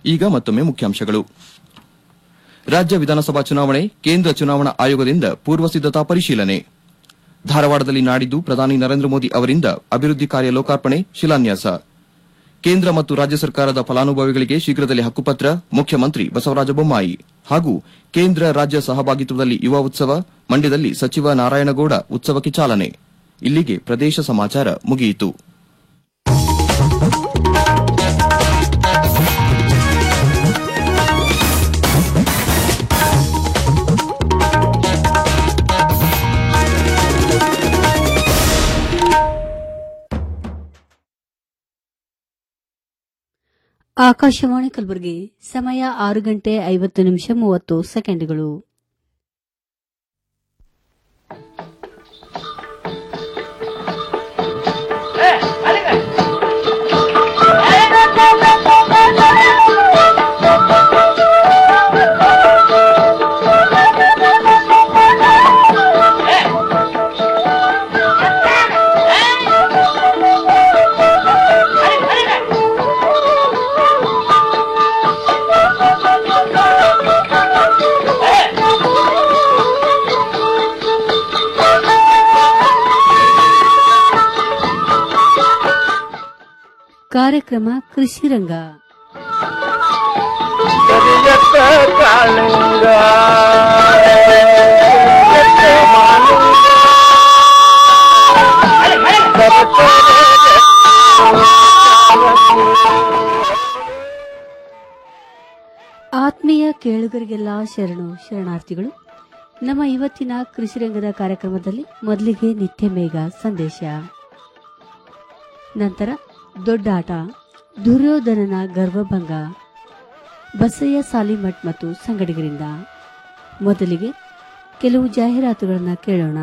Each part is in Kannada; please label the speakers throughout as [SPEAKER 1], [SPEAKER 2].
[SPEAKER 1] ಈಗ ಮತ್ತೊಮ್ಮೆ ಮುಖ್ಯಾಂಶಗಳು ರಾಜ್ಯ ವಿಧಾನಸಭಾ ಚುನಾವಣೆ ಕೇಂದ್ರ ಚುನಾವಣಾ ಆಯೋಗದಿಂದ ಪೂರ್ವ ಸಿದ್ದತಾ ಪರಿಶೀಲನೆ ಧಾರವಾಡದಲ್ಲಿ ನಾಡಿದ್ದು ಪ್ರಧಾನಿ ನರೇಂದ್ರ ಮೋದಿ ಅವರಿಂದ ಅಭಿವೃದ್ಧಿ ಕಾರ್ಯ ಲೋಕಾರ್ಪಣೆ ಶಿಲಾನ್ಯಾಸ ಕೇಂದ್ರ ಮತ್ತು ರಾಜ್ಯ ಸರ್ಕಾರದ ಫಲಾನುಭವಿಗಳಿಗೆ ಶೀಘ್ರದಲ್ಲೇ ಹಕ್ಕುಪತ್ರ ಮುಖ್ಯಮಂತ್ರಿ ಬಸವರಾಜ ಬೊಮ್ಮಾಯಿ ಹಾಗೂ ಕೇಂದ್ರ ರಾಜ್ಯ ಸಹಭಾಗಿತ್ವದಲ್ಲಿ ಯುವ ಉತ್ಸವ ಮಂಡ್ಯದಲ್ಲಿ ಸಚಿವ ನಾರಾಯಣಗೌಡ ಉತ್ಸವಕ್ಕೆ ಚಾಲನೆ ಇಲ್ಲಿಗೆ ಪ್ರದೇಶ ಸಮಾಚಾರ ಮುಗಿಯಿತು
[SPEAKER 2] ಆಕಾಶವಾಣಿ ಕಲಬುರಗಿ ಸಮಯ ಆರು ಗಂಟೆ ಐವತ್ತು ನಿಮಿಷ ಮೂವತ್ತು ಸೆಕೆಂಡ್ಗಳು ಕಾರ್ಯಕ್ರಮ ಕೃಷಿ ರಂಗ
[SPEAKER 3] ಕರಿಯತ್ತ ಕಾಳಿಂಗ ಕರಿಯತ್ತ ಮಾಲಿಂಗ.
[SPEAKER 2] ಆತ್ಮೀಯ ಕೇಳುಗರಿಗೆಲ್ಲ ಶರಣು ಶರಣಾರ್ಥಿಗಳು ನಮ್ಮ ಇವತ್ತಿನ ಕೃಷಿ ರಂಗದ ಕಾರ್ಯಕ್ರಮದಲ್ಲಿ ಮೊದಲಿಗೆ ನಿತ್ಯ ಮೇಘ ಸಂದೇಶ ನಂತರ ದೊಡ್ಡಾಟ ದುರ್ಯೋಧನನ ಗರ್ವಭಂಗ ಬಸಯ್ಯ ಸಾಲಿಮಠ್ ಮತ್ತು ಸಂಗಡಿಗರಿಂದ ಮೊದಲಿಗೆ ಕೆಲವು ಜಾಹೀರಾತುಗಳನ್ನು ಕೇಳೋಣ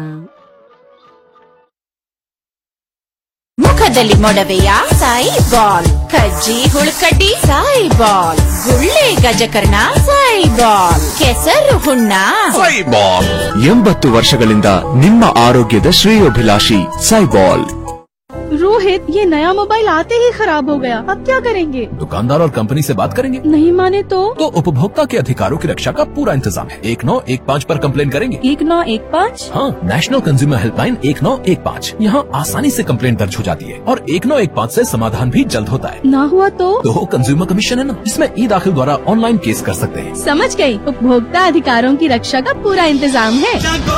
[SPEAKER 4] ಮುಖದಲ್ಲಿ ಮೊಡವೆಯ ಸಾಯಿ ಬಾಲ್ ಕಜ್ಜಿ ಹುಳುಕಡ್ಡಿ ಸಾಯಿ ಬಾಲ್ ಗುಳ್ಳೆ ಗಜಕರ್ಣ ಸಾಯಿ ಬಾಲ್ ಕೆಸರು ಹುಣ್ಣ
[SPEAKER 5] ಸೈಬಾಲ್ ಎಂಬತ್ತು ವರ್ಷಗಳಿಂದ ನಿಮ್ಮ ಆರೋಗ್ಯದ ಶ್ರೇಯೋಭಿಲಾಷಿ ಸೈಬಾಲ್
[SPEAKER 6] रोहित ये नया मोबाइल आते ही खराब हो गया अब क्या करेंगे
[SPEAKER 5] दुकानदार और कंपनी से बात करेंगे
[SPEAKER 6] नहीं माने तो
[SPEAKER 5] तो उपभोक्ता के अधिकारों की रक्षा का पूरा इंतजाम है एक नौ एक पाँच पर कंप्लेन करेंगे
[SPEAKER 6] एक नौ एक पाँच
[SPEAKER 5] हाँ नेशनल कंज्यूमर हेल्पलाइन एक नौ एक पाँच यहाँ आसानी से कंप्लेन दर्ज हो जाती है और एक नौ एक पाँच ऐसी समाधान भी जल्द होता है
[SPEAKER 6] ना हुआ तो
[SPEAKER 5] तो कंज्यूमर कमीशन है ना इसमें ई दाखिल द्वारा ऑनलाइन केस कर सकते हैं
[SPEAKER 6] समझ गई उपभोक्ता अधिकारों की रक्षा का पूरा इंतजाम है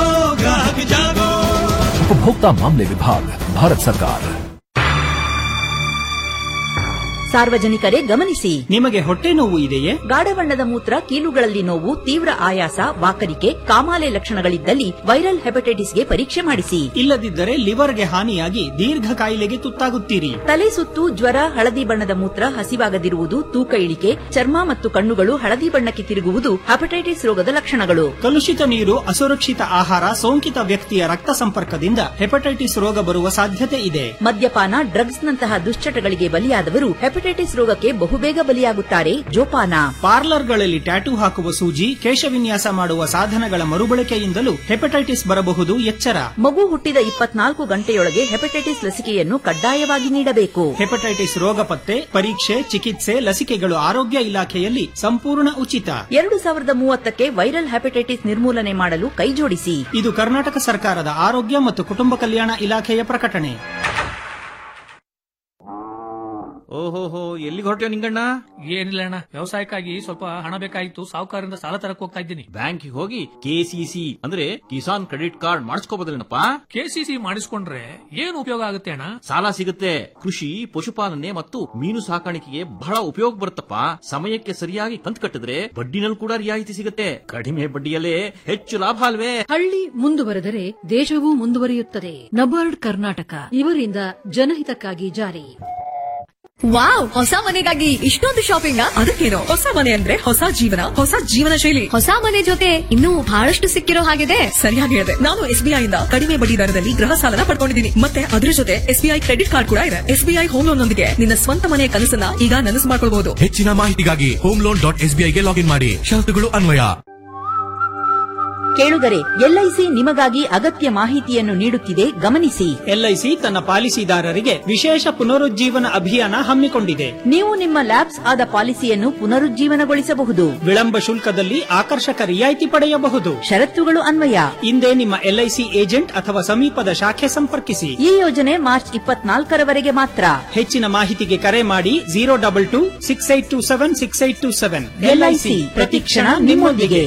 [SPEAKER 5] उपभोक्ता मामले विभाग भारत सरकार
[SPEAKER 7] ಸಾರ್ವಜನಿಕರೇ ಗಮನಿಸಿ
[SPEAKER 8] ನಿಮಗೆ ಹೊಟ್ಟೆ ನೋವು ಇದೆಯೇ
[SPEAKER 7] ಗಾಢ ಬಣ್ಣದ ಮೂತ್ರ ಕೀಲುಗಳಲ್ಲಿ ನೋವು ತೀವ್ರ ಆಯಾಸ ವಾಕರಿಕೆ ಕಾಮಾಲೆ ಲಕ್ಷಣಗಳಿದ್ದಲ್ಲಿ ವೈರಲ್ ಹೆಪಟೈಟಿಸ್ಗೆ ಪರೀಕ್ಷೆ ಮಾಡಿಸಿ
[SPEAKER 8] ಇಲ್ಲದಿದ್ದರೆ ಲಿವರ್ಗೆ ಹಾನಿಯಾಗಿ ದೀರ್ಘ ಕಾಯಿಲೆಗೆ ತುತ್ತಾಗುತ್ತೀರಿ
[SPEAKER 7] ತಲೆ ಸುತ್ತು ಜ್ವರ ಹಳದಿ ಬಣ್ಣದ ಮೂತ್ರ ಹಸಿವಾಗದಿರುವುದು ತೂಕ ಇಳಿಕೆ ಚರ್ಮ ಮತ್ತು ಕಣ್ಣುಗಳು ಹಳದಿ ಬಣ್ಣಕ್ಕೆ ತಿರುಗುವುದು ಹೆಪಟೈಟಿಸ್ ರೋಗದ ಲಕ್ಷಣಗಳು
[SPEAKER 8] ಕಲುಷಿತ ನೀರು ಅಸುರಕ್ಷಿತ ಆಹಾರ ಸೋಂಕಿತ ವ್ಯಕ್ತಿಯ ರಕ್ತ ಸಂಪರ್ಕದಿಂದ ಹೆಪಟೈಟಿಸ್ ರೋಗ ಬರುವ ಸಾಧ್ಯತೆ ಇದೆ
[SPEAKER 7] ಮದ್ಯಪಾನ ಡ್ರಗ್ಸ್ ನಂತಹ ದುಶ್ಚಟಗಳಿಗೆ ಬಲಿಯಾದವರು ಹೆಪಟೈಟಿಸ್ ರೋಗಕ್ಕೆ ಬಹುಬೇಗ ಬಲಿಯಾಗುತ್ತಾರೆ ಜೋಪಾನ
[SPEAKER 8] ಪಾರ್ಲರ್ಗಳಲ್ಲಿ ಟ್ಯಾಟೂ ಹಾಕುವ ಸೂಜಿ ಕೇಶವಿನ್ಯಾಸ ಮಾಡುವ ಸಾಧನಗಳ ಮರುಬಳಕೆಯಿಂದಲೂ ಹೆಪಟೈಟಿಸ್ ಬರಬಹುದು ಎಚ್ಚರ
[SPEAKER 7] ಮಗು ಹುಟ್ಟಿದ ಇಪ್ಪತ್ನಾಲ್ಕು ಗಂಟೆಯೊಳಗೆ ಹೆಪಟೈಟಿಸ್ ಲಸಿಕೆಯನ್ನು ಕಡ್ಡಾಯವಾಗಿ ನೀಡಬೇಕು
[SPEAKER 8] ಹೆಪಟೈಟಿಸ್ ರೋಗ ಪತ್ತೆ ಪರೀಕ್ಷೆ ಚಿಕಿತ್ಸೆ ಲಸಿಕೆಗಳು ಆರೋಗ್ಯ ಇಲಾಖೆಯಲ್ಲಿ ಸಂಪೂರ್ಣ ಉಚಿತ
[SPEAKER 7] ಎರಡು ಸಾವಿರದ ಮೂವತ್ತಕ್ಕೆ ವೈರಲ್ ಹೆಪಟೈಟಿಸ್ ನಿರ್ಮೂಲನೆ ಮಾಡಲು ಕೈಜೋಡಿಸಿ
[SPEAKER 8] ಇದು ಕರ್ನಾಟಕ ಸರ್ಕಾರದ ಆರೋಗ್ಯ ಮತ್ತು ಕುಟುಂಬ ಕಲ್ಯಾಣ ಇಲಾಖೆಯ ಪ್ರಕಟಣೆ
[SPEAKER 9] ಓಹೋಹೋ ಎಲ್ಲಿಗೆ ಹೊರಟ್ಯೋ ನಿಂಗಣ್ಣ
[SPEAKER 10] ಏನಿಲ್ಲ ಅಣ್ಣ ವ್ಯವಸಾಯಕ್ಕಾಗಿ ಸ್ವಲ್ಪ ಹಣ ಬೇಕಾಗಿತ್ತು ಸಾಹುಕಾರರಿಂದ ಸಾಲ ತರಕ್ ಹೋಗ್ತಾ ಇದ್ದೀನಿ
[SPEAKER 9] ಬ್ಯಾಂಕಿಗೆ ಹೋಗಿ ಕೆಸಿಸಿ ಅಂದ್ರೆ ಕಿಸಾನ್ ಕ್ರೆಡಿಟ್ ಕಾರ್ಡ್ ಮಾಡಿಸ್ಕೋಬೋದಲ್ಲೇನಪ್ಪ
[SPEAKER 10] ಕೆಸಿಸಿ ಮಾಡಿಸ್ಕೊಂಡ್ರೆ ಏನ್ ಉಪಯೋಗ ಆಗುತ್ತೆ ಅಣ್ಣ
[SPEAKER 9] ಸಾಲ ಸಿಗುತ್ತೆ ಕೃಷಿ ಪಶುಪಾಲನೆ ಮತ್ತು ಮೀನು ಸಾಕಾಣಿಕೆಗೆ ಬಹಳ ಉಪಯೋಗ ಬರುತ್ತಪ್ಪ ಸಮಯಕ್ಕೆ ಸರಿಯಾಗಿ ಕಂತು ಕಟ್ಟಿದ್ರೆ ಬಡ್ಡಿನಲ್ಲಿ ಕೂಡ ರಿಯಾಯಿತಿ ಸಿಗುತ್ತೆ ಕಡಿಮೆ ಬಡ್ಡಿಯಲ್ಲೇ ಹೆಚ್ಚು ಲಾಭ ಅಲ್ವೇ
[SPEAKER 11] ಹಳ್ಳಿ ಮುಂದುವರೆದರೆ ದೇಶವೂ ಮುಂದುವರಿಯುತ್ತದೆ ನಬಾರ್ಡ್ ಕರ್ನಾಟಕ ಇವರಿಂದ ಜನಹಿತಕ್ಕಾಗಿ ಜಾರಿ
[SPEAKER 12] ವಾವ್ ಹೊಸ ಮನೆಗಾಗಿ ಇಷ್ಟೊಂದು ಶಾಪಿಂಗ್ ಅದಕ್ಕೇನು ಹೊಸ ಮನೆ ಅಂದ್ರೆ ಹೊಸ ಜೀವನ ಹೊಸ ಜೀವನ ಶೈಲಿ ಹೊಸ ಮನೆ ಜೊತೆ ಇನ್ನೂ ಬಹಳಷ್ಟು ಸಿಕ್ಕಿರೋ ಹಾಗಿದೆ ಸರಿಯಾಗಿ ಹೇಳಿದೆ ನಾನು ಎಸ್ಬಿಐ ಇಂದ ಕಡಿಮೆ ಬಡ್ಡಿ ದರದಲ್ಲಿ ಗೃಹ ಸಾಲನ ಪಡ್ಕೊಂಡಿದ್ದೀನಿ ಮತ್ತೆ ಅದರ ಜೊತೆ ಎಸ್ಬಿಐ ಕ್ರೆಡಿಟ್ ಕಾರ್ಡ್ ಕೂಡ ಇದೆ ಎಸ್ಬಿಐ ಹೋಮ್ ಲೋನ್ ನೊಂದಿಗೆ ನಿನ್ನ ಸ್ವಂತ ಮನೆಯ ಕನಸನ್ನ ಈಗ ನನಸು ಮಾಡ್ಕೊಳ್ಬಹುದು
[SPEAKER 5] ಹೆಚ್ಚಿನ ಮಾಹಿತಿಗಾಗಿ ಹೋಮ್ ಲೋನ್ ಡಾಟ್ ಎಸ್ ಗೆ ಲಾಗಿನ್ ಮಾಡಿ ಷರತ್ತುಗಳು ಅನ್ವಯ
[SPEAKER 7] ಕೇಳುಗರೆ ಎಲ್ಐಸಿ ನಿಮಗಾಗಿ ಅಗತ್ಯ ಮಾಹಿತಿಯನ್ನು ನೀಡುತ್ತಿದೆ ಗಮನಿಸಿ
[SPEAKER 8] ಎಲ್ಐಸಿ ತನ್ನ ಪಾಲಿಸಿದಾರರಿಗೆ ವಿಶೇಷ ಪುನರುಜ್ಜೀವನ ಅಭಿಯಾನ ಹಮ್ಮಿಕೊಂಡಿದೆ
[SPEAKER 7] ನೀವು ನಿಮ್ಮ ಲ್ಯಾಬ್ಸ್ ಆದ ಪಾಲಿಸಿಯನ್ನು ಪುನರುಜ್ಜೀವನಗೊಳಿಸಬಹುದು
[SPEAKER 8] ವಿಳಂಬ ಶುಲ್ಕದಲ್ಲಿ ಆಕರ್ಷಕ ರಿಯಾಯಿತಿ ಪಡೆಯಬಹುದು
[SPEAKER 7] ಷರತ್ತುಗಳು ಅನ್ವಯ
[SPEAKER 8] ಹಿಂದೆ ನಿಮ್ಮ ಎಲ್ಐಸಿ ಏಜೆಂಟ್ ಅಥವಾ ಸಮೀಪದ ಶಾಖೆ ಸಂಪರ್ಕಿಸಿ
[SPEAKER 7] ಈ ಯೋಜನೆ ಮಾರ್ಚ್ ಇಪ್ಪತ್ನಾಲ್ಕರವರೆಗೆ ಮಾತ್ರ
[SPEAKER 8] ಹೆಚ್ಚಿನ ಮಾಹಿತಿಗೆ ಕರೆ ಮಾಡಿ zero double two six eight two seven six eight two seven
[SPEAKER 7] LIC ಪ್ರತಿಕ್ಷಣ ನಿಮ್ಮೊಂದಿಗೆ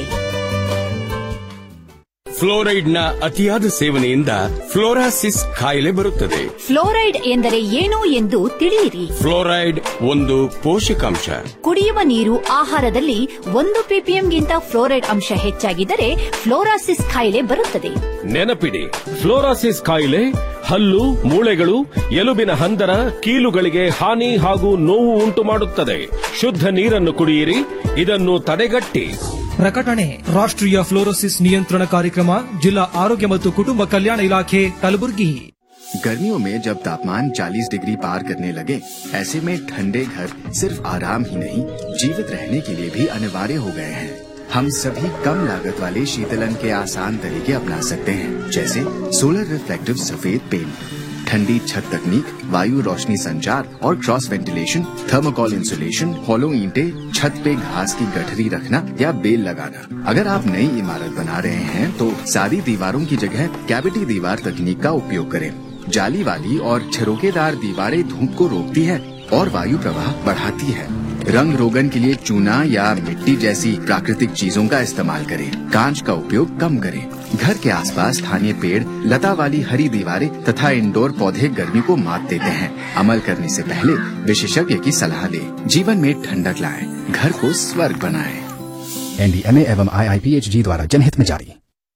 [SPEAKER 13] ಫ್ಲೋರೈಡ್ ನ ಅತಿಯಾದ ಸೇವನೆಯಿಂದ ಫ್ಲೋರಾಸಿಸ್ ಕಾಯಿಲೆ ಬರುತ್ತದೆ
[SPEAKER 4] ಫ್ಲೋರೈಡ್ ಎಂದರೆ ಏನು ಎಂದು ತಿಳಿಯಿರಿ
[SPEAKER 13] ಫ್ಲೋರೈಡ್ ಒಂದು ಪೋಷಕಾಂಶ
[SPEAKER 4] ಕುಡಿಯುವ ನೀರು ಆಹಾರದಲ್ಲಿ ಒಂದು ಪಿಪಿಎಂಗಿಂತ ಫ್ಲೋರೈಡ್ ಅಂಶ ಹೆಚ್ಚಾಗಿದ್ದರೆ ಫ್ಲೋರಾಸಿಸ್ ಕಾಯಿಲೆ ಬರುತ್ತದೆ
[SPEAKER 14] ನೆನಪಿಡಿ ಫ್ಲೋರಾಸಿಸ್ ಕಾಯಿಲೆ ಹಲ್ಲು ಮೂಳೆಗಳು ಎಲುಬಿನ ಹಂದರ ಕೀಲುಗಳಿಗೆ ಹಾನಿ ಹಾಗೂ ನೋವು ಉಂಟು ಮಾಡುತ್ತದೆ ಶುದ್ಧ ನೀರನ್ನು ಕುಡಿಯಿರಿ ಇದನ್ನು ತಡೆಗಟ್ಟಿ
[SPEAKER 15] ಪ್ರಕಟಣೆ ರಾಷ್ಟ್ರೀಯ ಫ್ಲೋರೋಸಿಸ್ ನಿಯಂತ್ರಣ ಕಾರ್ಯಕ್ರಮ ಜಿಲ್ಲಾ ಆರೋಗ್ಯ ಮತ್ತು ಕುಟುಂಬ ಕಲ್ಯಾಣ ಇಲಾಖೆ ಕಲಬುರಗಿ
[SPEAKER 16] गर्मियों में जब तापमान 40 डिग्री पार करने लगे ऐसे में ठंडे घर सिर्फ आराम ही नहीं जीवित रहने के लिए भी अनिवार्य हो गए हैं हम सभी कम लागत वाले शीतलन के आसान तरीके अपना सकते हैं जैसे सोलर रिफ्लेक्टिव सफेद पेंट ठंडी छत तकनीक वायु रोशनी संचार और cross ventilation thermocol insulation hollow ईंटे छत पे घास की गठरी रखना या बेल लगाना अगर आप नई इमारत बना रहे हैं तो सादी दीवारों की जगह कैविटी दीवार तकनीक का उपयोग करें जाली वाली और छिरोकेदार दीवारें धूप को रोकती है और वायु प्रवाह बढ़ाती है रंग रोगन के लिए चूना या मिट्टी जैसी प्राकृतिक चीजों का इस्तेमाल करें कांच का उपयोग कम करें घर के आसपास स्थानीय पेड़ लता वाली हरी दीवारें तथा इंडोर पौधे गर्मी को मात देते हैं अमल करने से पहले विशेषज्ञ की सलाह लें जीवन में ठंडक लाएं घर को स्वर्ग बनाएं
[SPEAKER 17] एनडीएमए एवं आईआईपीएचजी द्वारा जनहित में जारी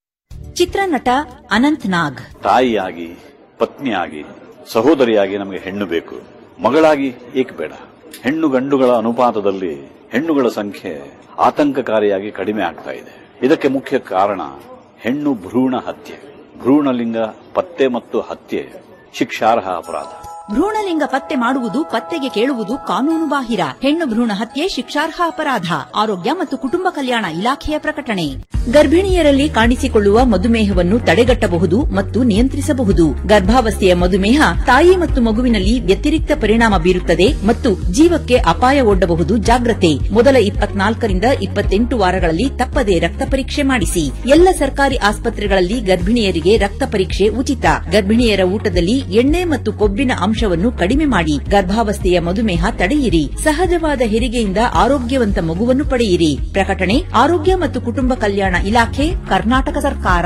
[SPEAKER 7] ಚಿತ್ರನಟ ಅನಂತ್ ನಾಗ್
[SPEAKER 18] ತಾಯಿಯಾಗಿ ಪತ್ನಿಯಾಗಿ ಸಹೋದರಿಯಾಗಿ ನಮಗೆ ಹೆಣ್ಣು ಬೇಕು ಮಗಳಾಗಿ ಏಕೆ ಬೇಡ ಹೆಣ್ಣು ಗಂಡುಗಳ ಅನುಪಾತದಲ್ಲಿ ಹೆಣ್ಣುಗಳ ಸಂಖ್ಯೆ ಆತಂಕಕಾರಿಯಾಗಿ ಕಡಿಮೆ ಆಗ್ತಾ ಇದೆ ಇದಕ್ಕೆ ಮುಖ್ಯ ಕಾರಣ ಹೆಣ್ಣು ಭ್ರೂಣ ಹತ್ಯೆ ಭ್ರೂಣಲಿಂಗ ಪತ್ತೆ ಮತ್ತು ಹತ್ಯೆ ಶಿಕ್ಷಾರ್ಹ ಅಪರಾಧ
[SPEAKER 7] ಭ್ರೂಣಲಿಂಗ ಪತ್ತೆ ಮಾಡುವುದು ಪತ್ತೆಗೆ ಕೇಳುವುದು ಕಾನೂನು ಬಾಹಿರ ಹೆಣ್ಣು ಭ್ರೂಣ ಹತ್ಯೆ ಶಿಕ್ಷಾರ್ಹ ಅಪರಾಧ ಆರೋಗ್ಯ ಮತ್ತು ಕುಟುಂಬ ಕಲ್ಯಾಣ ಇಲಾಖೆಯ ಪ್ರಕಟಣೆ ಗರ್ಭಿಣಿಯರಲ್ಲಿ ಕಾಣಿಸಿಕೊಳ್ಳುವ ಮಧುಮೇಹವನ್ನು ತಡೆಗಟ್ಟಬಹುದು ಮತ್ತು ನಿಯಂತ್ರಿಸಬಹುದು ಗರ್ಭಾವಸ್ಥೆಯ ಮಧುಮೇಹ ತಾಯಿ ಮತ್ತು ಮಗುವಿನಲ್ಲಿ ವ್ಯತಿರಿಕ್ತ ಪರಿಣಾಮ ಬೀರುತ್ತದೆ ಮತ್ತು ಜೀವಕ್ಕೆ ಅಪಾಯ ಒಡ್ಡಬಹುದು ಜಾಗ್ರತೆ ಮೊದಲ ಇಪ್ಪತ್ನಾಲ್ಕರಿಂದ ಇಪ್ಪತ್ತೆಂಟು ವಾರಗಳಲ್ಲಿ ತಪ್ಪದೆ ರಕ್ತ ಪರೀಕ್ಷೆ ಮಾಡಿಸಿ ಎಲ್ಲ ಸರ್ಕಾರಿ ಆಸ್ಪತ್ರೆಗಳಲ್ಲಿ ಗರ್ಭಿಣಿಯರಿಗೆ ರಕ್ತ ಪರೀಕ್ಷೆ ಉಚಿತ ಗರ್ಭಿಣಿಯರ ಊಟದಲ್ಲಿ ಎಣ್ಣೆ ಮತ್ತು ಕೊಬ್ಬಿನ ಅಂಶವನ್ನು ಕಡಿಮೆ ಮಾಡಿ ಗರ್ಭಾವಸ್ಥೆಯ ಮಧುಮೇಹ ತಡೆಯಿರಿ ಸಹಜವಾದ ಹೆರಿಗೆಯಿಂದ ಆರೋಗ್ಯವಂತ ಮಗುವನ್ನು ಪಡೆಯಿರಿ ಪ್ರಕಟಣೆ ಆರೋಗ್ಯ ಮತ್ತು ಕುಟುಂಬ ಕಲ್ಯಾಣ ಇಲಾಖೆ ಕರ್ನಾಟಕ ಸರ್ಕಾರ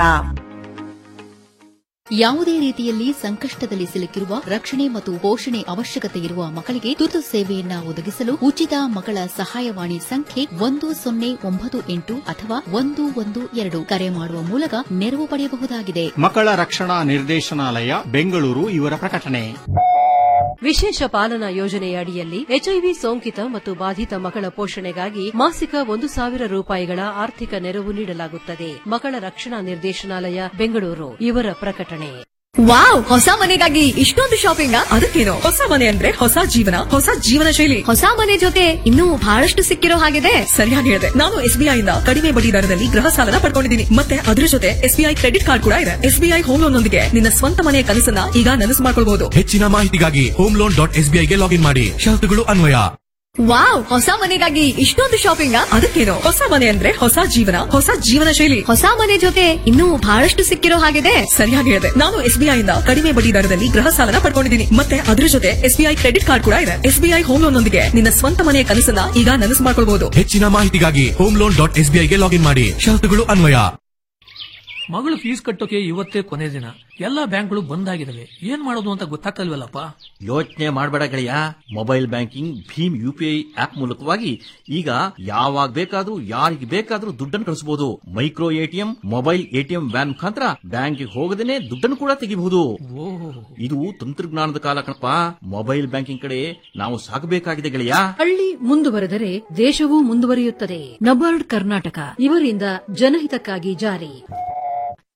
[SPEAKER 19] ಯಾವುದೇ ರೀತಿಯಲ್ಲಿ ಸಂಕಷ್ಟದಲ್ಲಿ ಸಿಲುಕಿರುವ ರಕ್ಷಣೆ ಮತ್ತು ಪೋಷಣೆ ಅವಶ್ಯಕತೆ ಇರುವ ಮಕ್ಕಳಿಗೆ ತುರ್ತು ಸೇವೆಯನ್ನ ಒದಗಿಸಲು ಉಚಿತ ಮಕ್ಕಳ ಸಹಾಯವಾಣಿ ಸಂಖ್ಯೆ ಒಂದು ಸೊನ್ನೆ ಒಂಬತ್ತು ಎಂಟು ಅಥವಾ ಒಂದು ಒಂದು ಎರಡು ಕರೆ ಮಾಡುವ ಮೂಲಕ ನೆರವು ಪಡೆಯಬಹುದಾಗಿದೆ
[SPEAKER 20] ಮಕ್ಕಳ ರಕ್ಷಣಾ ನಿರ್ದೇಶನಾಲಯ ಬೆಂಗಳೂರು ಇವರ ಪ್ರಕಟಣೆ
[SPEAKER 11] ವಿಶೇಷ ಪಾಲನಾ ಯೋಜನೆಯ ಅಡಿಯಲ್ಲಿ ಎಚ್ಐವಿ ಸೋಂಕಿತ ಮತ್ತು ಬಾಧಿತ ಮಕ್ಕಳ ಪೋಷಣೆಗಾಗಿ ಮಾಸಿಕ ಒಂದು ಸಾವಿರ ರೂಪಾಯಿಗಳ ಆರ್ಥಿಕ ನೆರವು ನೀಡಲಾಗುತ್ತದೆ ಮಕ್ಕಳ ರಕ್ಷಣಾ ನಿರ್ದೇಶನಾಲಯ ಬೆಂಗಳೂರು ಇವರ ಪ್ರಕಟಣೆ
[SPEAKER 12] ವಾವ್ ಹೊಸ ಮನೆಗಾಗಿ ಇಷ್ಟೊಂದು ಶಾಪಿಂಗ್ ಅದಕ್ಕೇನು ಹೊಸ ಮನೆ ಅಂದ್ರೆ ಹೊಸ ಜೀವನ ಹೊಸ ಜೀವನ ಶೈಲಿ ಹೊಸ ಮನೆ ಜೊತೆ ಇನ್ನೂ ಬಹಳಷ್ಟು ಸಿಕ್ಕಿರೋ ಹಾಗಿದೆ ಸರಿಯಾಗಿ ಹೇಳಿದೆ ನಾನು ಎಸ್ಬಿಐ ಇಂದ ಕಡಿಮೆ ಬಡ್ಡಿ ದರದಲ್ಲಿ ಗೃಹ ಸಾಲನ ಪಡ್ಕೊಂಡಿದ್ದೀನಿ ಮತ್ತೆ ಅದರ ಜೊತೆ ಎಸ್ಬಿಐ ಕ್ರೆಡಿಟ್ ಕಾರ್ಡ್ ಕೂಡ ಇದೆ ಎಸ್ಬಿಐ ಹೋಮ್ ಲೋನ್ ನೊಂದಿಗೆ ನಿನ್ನ ಸ್ವಂತ ಮನೆಯ ಕನಸನ್ನ ಈಗ ನನಸು ಮಾಡ್ಕೊಳ್ಬಹುದು
[SPEAKER 5] ಹೆಚ್ಚಿನ ಮಾಹಿತಿಗಾಗಿ ಹೋಮ್ ಲೋನ್ ಡಾಟ್ ಎಸ್ಬಿಐಗೆ ಲಾಗಿನ್ ಮಾಡಿ ಷರತ್ತುಗಳು ಅನ್ವಯ
[SPEAKER 12] ವಾವ್ ಹೊಸ ಮನೆಗಾಗಿ ಇಷ್ಟೊಂದು ಶಾಪಿಂಗ್ ಅದಕ್ಕೇನು ಹೊಸ ಮನೆ ಅಂದ್ರೆ ಹೊಸ ಜೀವನ ಹೊಸ ಜೀವನ ಶೈಲಿ ಹೊಸ ಮನೆ ಜೊತೆ ಇನ್ನೂ ಬಹಳಷ್ಟು ಸಿಕ್ಕಿರೋ ಹಾಗಿದೆ ಸರಿಯಾಗಿ ಹೇಳಿದೆ ನಾನು ಎಸ್ಬಿಐ ಇಂದ ಕಡಿಮೆ ಬಡ್ಡಿ ದರದಲ್ಲಿ ಗೃಹ ಸಾಲನ ಪಡ್ಕೊಂಡಿದ್ದೀನಿ ಮತ್ತೆ ಅದರ ಜೊತೆ ಎಸ್ಬಿಐ ಕ್ರೆಡಿಟ್ ಕಾರ್ಡ್ ಕೂಡ ಇದೆ ಎಸ್ಬಿಐ ಹೋಮ್ ಲೋನ್ ನೊಂದಿಗೆ ನಿನ್ನ ಸ್ವಂತ ಮನೆಯ ಕನಸನ್ನ ಈಗ ನನಸು ಮಾಡ್ಕೊಳ್ಬಹುದು
[SPEAKER 5] ಹೆಚ್ಚಿನ ಮಾಹಿತಿಗಾಗಿ ಹೋಮ್ ಲೋನ್ ಡಾಟ್ ಎಸ್ಬಿಐಗೆ ಲಾಗಿನ್ ಮಾಡಿ ಷರತ್ತುಗಳು ಅನ್ವಯ
[SPEAKER 10] ಮಗಳು ಫೀಸ್ ಕಟ್ಟೋಕೆ ಇವತ್ತೇ ಕೊನೆ ದಿನ ಎಲ್ಲಾ ಬ್ಯಾಂಕ್ಗಳು ಬಂದ್ ಆಗಿದಾವೆ ಏನ್ ಮಾಡೋದು ಅಂತ ಗೊತ್ತಾಗ್ತಲ್ವಲ್ಲಪ್ಪ
[SPEAKER 9] ಯೋಚನೆ ಮಾಡಬೇಡ ಗೆಳೆಯ mobile banking Bhim UPI app ಮೂಲಕವಾಗಿ ಈಗ ಯಾವಾಗ ಬೇಕಾದ್ರೂ ಯಾರಿಗೆ ಬೇಕಾದ್ರೂ ದುಡ್ಡನ್ನು ಕಳಿಸಬಹುದು micro ATM mobile ATM van ಮುಖಾಂತರ ಬ್ಯಾಂಕಿಗೆ ಹೋಗದೇನೆ ದುಡ್ಡನ್ನು ಕೂಡ ತೆಗಿಬಹುದು ಇದು ತಂತ್ರಜ್ಞಾನದ ಕಾಲ ಕಣಪ್ಪ ಮೊಬೈಲ್ ಬ್ಯಾಂಕಿಂಗ್ ಕಡೆ ನಾವು ಸಾಗಬೇಕಾಗಿದೆ ಗೆಳೆಯ
[SPEAKER 11] ಹಳ್ಳಿ ಮುಂದುವರೆದರೆ ದೇಶವೂ ಮುಂದುವರಿಯುತ್ತದೆ ನಬಾರ್ಡ್ ಕರ್ನಾಟಕ ಇವರಿಂದ ಜನಹಿತಕ್ಕಾಗಿ ಜಾರಿ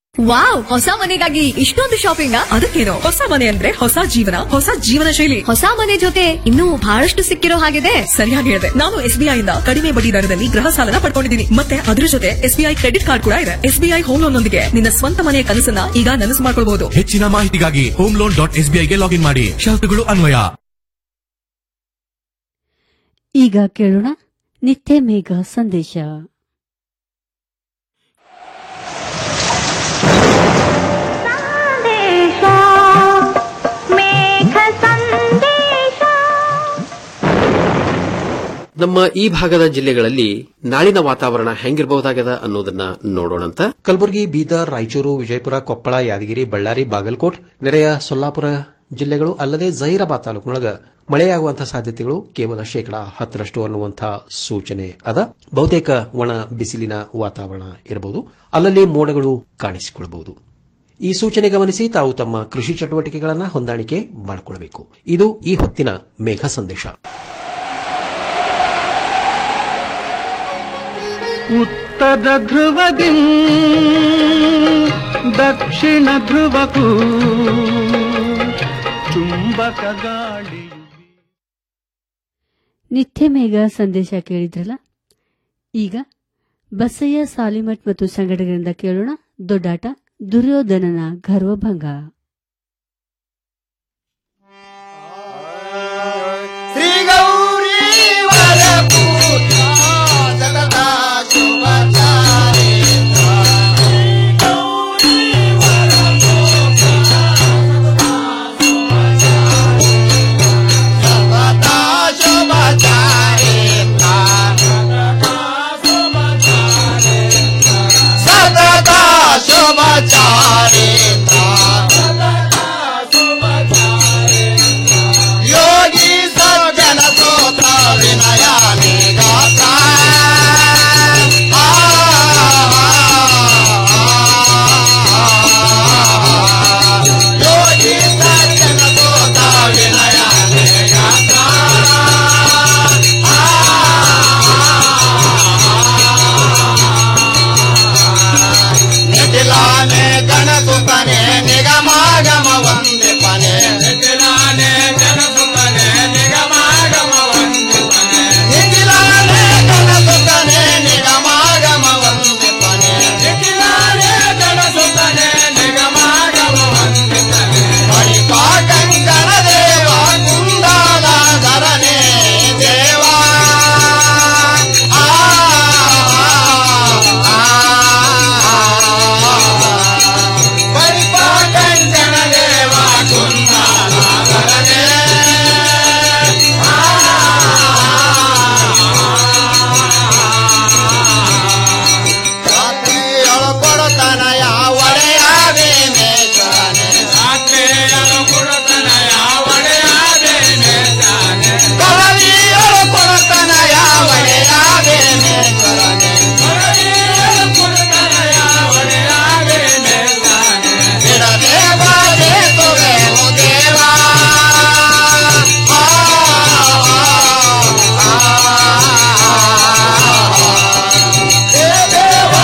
[SPEAKER 12] ವಾವ್ ಹೊಸ ಮನೆಗಾಗಿ ಇಷ್ಟೊಂದು ಶಾಪಿಂಗ್ ಅದಕ್ಕೇನು ಹೊಸ ಮನೆ ಅಂದ್ರೆ ಹೊಸ ಜೀವನ ಹೊಸ ಜೀವನ ಶೈಲಿ ಹೊಸ ಮನೆ ಜೊತೆ ಇನ್ನೂ ಬಹಳಷ್ಟು ಸಿಕ್ಕಿರೋ ಹಾಗಿದೆ ಸರಿಯಾಗಿ ಹೇಳಿದೆ ನಾನು ಎಸ್ಬಿಐ ಇಂದ ಕಡಿಮೆ ಬಡ್ಡಿ ದರದಲ್ಲಿ ಗೃಹ ಸಾಲನ ಪಡ್ಕೊಂಡಿದ್ದೀನಿ ಮತ್ತೆ ಅದ್ರ ಜೊತೆ ಎಸ್ಬಿಐ ಕ್ರೆಡಿಟ್ ಕಾರ್ಡ್ ಕೂಡ ಇದೆ ಎಸ್ಬಿಐ ಹೋಮ್ ಲೋನ್ ನೊಂದಿಗೆ ನಿನ್ನ ಸ್ವಂತ ಮನೆಯ ಕನಸನ್ನ ಈಗ ನನಸು ಮಾಡ್ಕೊಳ್ಬಹುದು
[SPEAKER 5] ಹೆಚ್ಚಿನ ಮಾಹಿತಿಗಾಗಿ ಹೋಮ್ ಲೋನ್ ಡಾಟ್ ಎಸ್ಬಿಐಗೆ ಲಾಗಿನ್ ಮಾಡಿ ಷರತ್ತುಗಳು ಅನ್ವಯ
[SPEAKER 2] ಈಗ ಕೇಳೋಣ ನಿತ್ಯ ಮೇಘ ಸಂದೇಶ
[SPEAKER 21] ನಮ್ಮ ಈ ಭಾಗದ ಜಿಲ್ಲೆಗಳಲ್ಲಿ ನಾಳಿನ ವಾತಾವರಣ ಹೆಂಗಿರಬಹುದಾಗದ ಅನ್ನೋದನ್ನ ನೋಡೋಣಂತ
[SPEAKER 22] ಕಲಬುರಗಿ ಬೀದರ್ ರಾಯಚೂರು ವಿಜಯಪುರ ಕೊಪ್ಪಳ ಯಾದಗಿರಿ ಬಳ್ಳಾರಿ ಬಾಗಲಕೋಟ್ ನೆರೆಯ ಸೊಲ್ಲಾಪುರ ಜಿಲ್ಲೆಗಳು ಅಲ್ಲದೆ ಜಹೀರಾಬಾದ್ ತಾಲೂಕಿನೊಳಗ ಮಳೆಯಾಗುವಂತಹ ಸಾಧ್ಯತೆಗಳು ಕೇವಲ ಶೇಕಡಾ ಹತ್ತರಷ್ಟು ಅನ್ನುವಂತಹ ಸೂಚನೆ ಅದ ಬಹುತೇಕ ಒಣ ಬಿಸಿಲಿನ ವಾತಾವರಣ ಇರಬಹುದು ಅಲ್ಲಲ್ಲಿ ಮೋಡಗಳು ಕಾಣಿಸಿಕೊಳ್ಳಬಹುದು ಈ ಸೂಚನೆ ಗಮನಿಸಿ ತಾವು ತಮ್ಮ ಕೃಷಿ ಚಟುವಟಿಕೆಗಳನ್ನು ಹೊಂದಾಣಿಕೆ ಮಾಡಿಕೊಳ್ಳಬೇಕು ಇದು ಈ ಹೊತ್ತಿನ ಮೇಘ ಸಂದೇಶ
[SPEAKER 3] ಉತ್ತರ ಧ್ರುವದಿ ದಕ್ಷಿಣ ಧ್ರುವಕ್ಕೂ ಚುಂಬಕ ಗಾಳಿ
[SPEAKER 2] ನಿತ್ಯ ಮೇಘ ಸಂದೇಶ ಕೇಳಿದ್ರಲ್ಲ ಈಗ ಬಸಯ್ಯ ಸಾಲಿಮಠ್ ಮತ್ತು ಸಂಘಟನೆಗಳಿಂದ ಕೇಳೋಣ ದೊಡ್ಡಾಟ ದುರ್ಯೋಧನನ ಗರ್ವಭಂಗ
[SPEAKER 3] ಶ್ರೀ ಗೌರಿ ಯೋಗಿ ಸಜ್ಜನ ಸೋತ ವಿನಯ ನಿಗಾತ ಯೋಗಿ ಸಜ್ಜನ ಸೋತ ವಿನಯ ನಿಗಾತ ನಿಖಿಲಾನೆ ಗಣಸುತನೆ ನಿಗಮಾಗಮ ವಂದೆ ಪನೆ ನಿಖಿಲಾನೆ ಗಣಸುತನೆ ನಿಗಮಾಗಮ ವಂದೆ ಪನೆ ನಿಖಿಲಾನೆ ಗಣಸುತನೆ ನಿಗಮಾಗಮ ವಂದೆ ಪನೆ ನಿಖಿಲಾನೆ ಗಣಸುತನೆ ನಿಗಮಾಗಮ ವಂದೆ ಪನೆ ಬಳಿಪಾ ಕಂಕಣ ದೇವ ಕುಂದಾಲ ಧರನೆ ದೇವಾ ಆ ಪರಿಪಾಕಂಕಣ ದೇವ ಕುಂದಾಲಧರನೆ ರಾತ್ರಿಯೊಳು ಕೊಡುತ್ತನಯ ಒಡೆಯಾವೆ ಮೇಷನೆ ರಾತ್ರಿಯೊಳು ಕೊಡುತ್ತನಯ ಒಡೆಯಾವೆ ಮೇಷನೆ ಕಲವಿಯೊಳು ಕೊಡುತ್ತನಯ ಒಡೆಯಾವೆ ಮೇಷನೆ ಕಲವಿಯೊಳು ಕೊಡುತ್ತನಯ ಒಡೆಯಾವೆ ಮೇಷನೆ ಬಿಡದೆ ಬಾದೆ ತೊರೆನು ದೇವಾ ಆ, ಆ, ಹೇ ದೇವಾ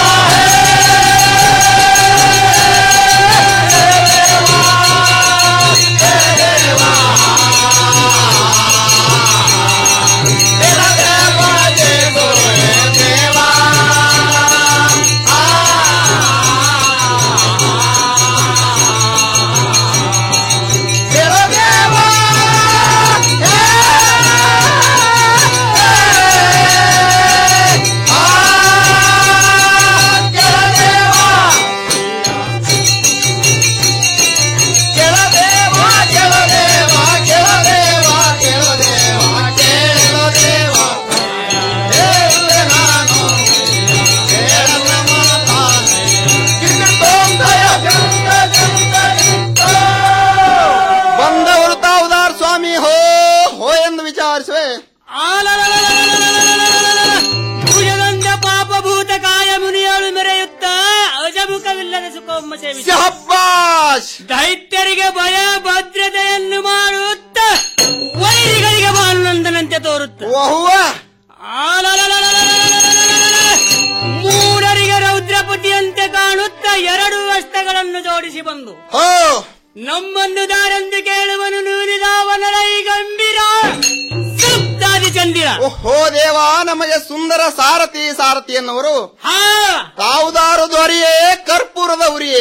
[SPEAKER 3] ಬಂದವರು ತಾವುದಾರ್ ಸ್ವಾಮಿ ಹೋ ಹೋ ಎಂದು ವಿಚಾರಿಸುವೆ
[SPEAKER 23] ಭುಜಗಂಧ ಪಾಪಭೂತ ಕಾಯ ಮುನಿಯಳು ಮೆರೆಯುತ್ತ ಅಜಮುಖವಿಲ್ಲದ ಸುಖೊಮ್ಮ ಸೇವಿಸಿ
[SPEAKER 3] ಶಹಬ್ಬಾಷ್
[SPEAKER 23] ದೈತ್ಯರಿಗೆ ಭಯ ಭದ್ರತೆಯನ್ನು ಮಾಡುತ್ತ ವೈರಿಗಳಿಗೆ ಆನಂದನಂತೆ ತೋರುತ್ತ ಆಲಲಲಲಲಲಲಲಲಲಲ. ಮೂಢರಿಗೆ ರೌದ್ರಪತಿಯಂತೆ ಕಾಣುತ್ತ ಎರಡು ಹಸ್ತಗಳ ರಥವನ್ನು ಜೋಡಿಸಿ ಬಂದು
[SPEAKER 3] ಓ
[SPEAKER 23] ನಮ್ಮನ್ನು ದಾರೆಂದು ಕೇಳುವನು ನೂರಿದಾವನರೈ ಗಂಭೀರ ಸಪ್ತಾದಿ ಚಂದಿರ
[SPEAKER 3] ಓಹೋ ದೇವ ನಮಗೆ ಸುಂದರ ಸಾರಥಿ ಸಾರಥಿ ಎನ್ನುವರು
[SPEAKER 23] ಹಾ
[SPEAKER 3] ತಾವುದಾರು ದೊರೆಯೇ ಕರ್ಪೂರದ ಉರಿಯೇ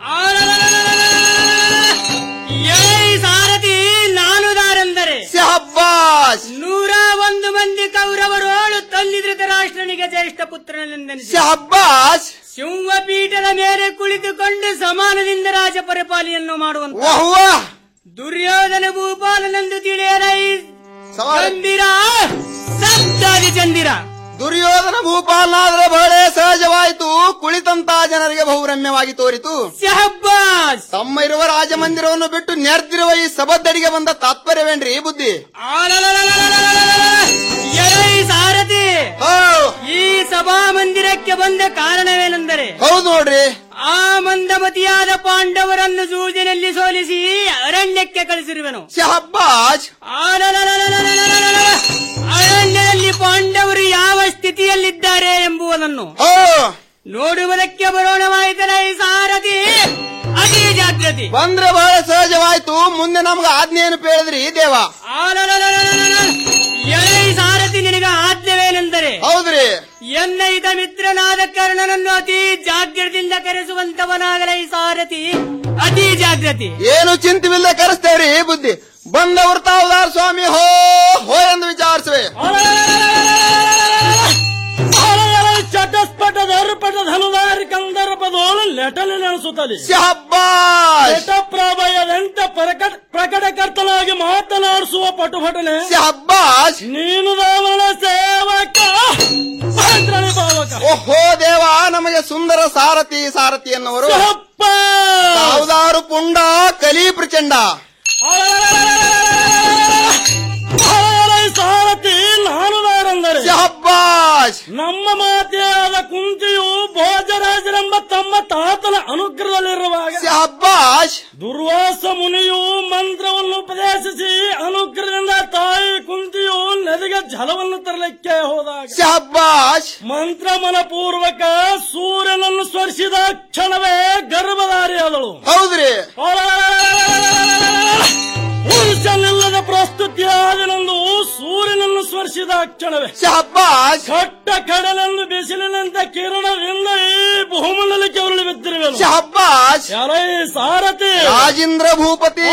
[SPEAKER 23] ಏಯ್ ಸಾರಥಿ ನಾನು ದಾರೆಂದರೆ
[SPEAKER 3] ಶಹಬ್ಬಾಸ್
[SPEAKER 23] ನೂರ ಒಂದು ಮಂದಿ ಕೌರವರೋಳು ತಂದಿ ಧೃತರಾಷ್ಟ್ರನಿಗೆ ಜ್ಯೇಷ್ಠ ಪುತ್ರನೆಂದೆನಿಸಿ
[SPEAKER 3] ಶಹಬ್ಬಾಸ್
[SPEAKER 23] ಸಿಂಹಪೀಠದ ಮೇಲೆ ಕುಳಿತುಕೊಂಡು ಸಮಾನದಿಂದ ರಾಜ ಪರಿಪಾಲಿಯನ್ನು ಮಾಡುವಂತ
[SPEAKER 3] ವಾಹ್ ವಾಹ್
[SPEAKER 23] ದುರ್ಯೋಧನ ಭೂಪಾಲನೆಂದು ತಿಳಿಯರೈ ಗಂಭೀರ ಸಪ್ತಾದಿ ಚಂದಿರ
[SPEAKER 3] ದುರ್ಯೋಧನ ಭೂಪಾಲನಾದ್ರೆ ಬಹಳ ಸಹಜವಾಯಿತು ಕುಳಿತಂತ ಜನರಿಗೆ ಬಹುರಮ್ಯವಾಗಿ ತೋರಿತು
[SPEAKER 23] ಶಹಬ್ಬಾಸ್
[SPEAKER 3] ತಮ್ಮ ಇರುವ ರಾಜಮಂದಿರವನ್ನು ಬಿಟ್ಟು ನೆರೆದಿರುವ ಈ ಸಬದ್ದಡಿಗೆ ಬಂದ ತಾತ್ಪರ್ಯವೇನ್ರಿ ಈ ಬುದ್ಧಿ
[SPEAKER 23] ಎಲೈ ಸಾರಥಿ
[SPEAKER 3] ಓ
[SPEAKER 23] ಈ ಸಭಾ ಮಂದಿರಕ್ಕೆ ಬಂದ ಕಾರಣವೇನೆಂದರೆ
[SPEAKER 3] ಹೌದು ನೋಡ್ರಿ
[SPEAKER 23] ಆ ಮಂದಮತಿಯಾದ ಪಾಂಡವರನ್ನು ಜೂಜಿನಲ್ಲಿ ಸೋಲಿಸಿ ಅರಣ್ಯಕ್ಕೆ ಕಳಿಸಿರುವೆನು
[SPEAKER 3] ಶಹಬ್ಬಾಸ್
[SPEAKER 23] ಆಲಲಲಲಲಲಲಲಲ. ಅರಣ್ಯದಲ್ಲಿ ಪಾಂಡವರು ಯಾವ ಸ್ಥಿತಿಯಲ್ಲಿದ್ದಾರೆ ಎಂಬುದನ್ನು
[SPEAKER 3] ಓ
[SPEAKER 23] ನೋಡುವುದಕ್ಕೆ ಬರೋಣವಾಯಿತಲ್ಲ ಈ ಸಾರಥಿ ಅತಿ ಜಾಗೃತಿ
[SPEAKER 3] ಬಂದ್ರೆ ಬಹಳ ಸಹಜವಾಯ್ತು ಮುಂದೆ ನಮ್ಗೆ ಆಜ್ಞೆಯನ್ನು ಪೇಳಿದ್ರಿ ದೇವ
[SPEAKER 23] ಆಲಲಲಲಲಲಲ. ಎಲೈ ಸಾರಥಿ ನಿನಗ ಆದ್ಯವೇನೆಂದರೆ
[SPEAKER 3] ಹೌದ್ರಿ
[SPEAKER 23] ಎನ್ನ ಹಿತ ಮಿತ್ರನಾದ ಕರ್ಣನನ್ನು ಅತಿ ಜಾಗ್ರತೆಯಿಂದ ಕರೆಸುವಂತವನಾಗಲ ಈ ಸಾರಥಿ ಅತಿ ಜಾಗೃತಿ
[SPEAKER 3] ಏನು ಚಿಂತಿವಿಲ್ಲದೆ ಕರೆಸ್ತೇವ್ರಿ ಈ ಬುದ್ಧಿ ಬಂದವರು ತಾವುದಾರ್ ಸ್ವಾಮಿ ಹೋ ಹೋ ಎಂದು ವಿಚಾರಿಸುವೆ
[SPEAKER 23] ಚಟಸ್ಪಟ ದರ್ಪಟ ಧನುದಾರಿ ಕಂದರ್ಪದೋಳು ಲೆಟಲಿ ನೆನೆಸುತ್ತದೆ
[SPEAKER 3] ಶಹಬ್ಬಾಸ್
[SPEAKER 23] ಘಟಪ್ರಾಭಯದಂತೆ ಪ್ರಕಟ ಪ್ರಕಟಕರ್ತನಾಗಿ ಮಾತನಾಡಿಸುವ ಪಟುಪಟನೆ
[SPEAKER 3] ಶಹಬ್ಬಾಸ್
[SPEAKER 23] ನೀನು ರಾವಣ ಸೇವಕ ಮಂತ್ರನಿ ಭಾವಕ
[SPEAKER 3] ಓಹೋ ದೇವ ನಮಗೆ ಸುಂದರ ಸಾರಥಿ ಸಾರಥಿ ಎನ್ನುವರು ತಾವುದಾರು ಪುಂಡ ಕಲಿ ಪ್ರಚಂಡ
[SPEAKER 23] ಸಾರಥಿ ನಾನು ನಾರೆಂದರೆ
[SPEAKER 3] ಶಹಬ್ಬಾಸ್
[SPEAKER 23] ನಮ್ಮ ಮಾತೆಯಾದ ಕುಂತಿಯು ಭೋಜರಾಜರೆಂಬ ತಮ್ಮ ತಾತನ ಅನುಗ್ರಹದಲ್ಲಿರುವಾಗ
[SPEAKER 3] ಶಹಬ್ಬಾಸ್
[SPEAKER 23] ದುರ್ವಾಸ ಮುನಿಯು ಮಂತ್ರವನ್ನು ಉಪದೇಶಿಸಿ ಅನುಗ್ರಹದಿಂದ ತಾಯಿ ಕುಂತಿಯು ನದಿಗೆ ಜಲವನ್ನು ತರಲಿಕ್ಕೆ ಹೋದಾಗ
[SPEAKER 3] ಶಹಬ್ಬಾಸ್
[SPEAKER 23] ಮಂತ್ರ ಮನಪೂರ್ವಕ ಸೂರ್ಯನನ್ನು ಸ್ಪರ್ಶಿದ ಕ್ಷಣವೇ ಗರ್ಭಧಾರಿಯಾದಳು
[SPEAKER 3] ಹೌದ್ರಿ
[SPEAKER 23] ಪುರುಷನಿಲ್ಲದ ಪ್ರಸ್ತುತಿಯಾದನೆಂದು ಸೂರ್ಯನನ್ನು ಸ್ಪರ್ಶಿದ ಕ್ಷಣವೇ
[SPEAKER 3] ಶಹಬ್ಬಾಸ್
[SPEAKER 23] ಕಟ್ಟ ಕಡಲೆಂದು ಬಿಸಿಲಿನಂತ ಕಿರಣದಿಂದ ಈ ಬಹುಮಂಡಲಕ್ಕೆ ಉರುಳಿ ಬಿದ್ದಿರುವೆನು
[SPEAKER 3] ಶಹಬ್ಬಾಸ್
[SPEAKER 23] ಯಾರೇ ಸಾರಥಿ
[SPEAKER 3] ರಾಜೇಂದ್ರ ಭೂಪತಿ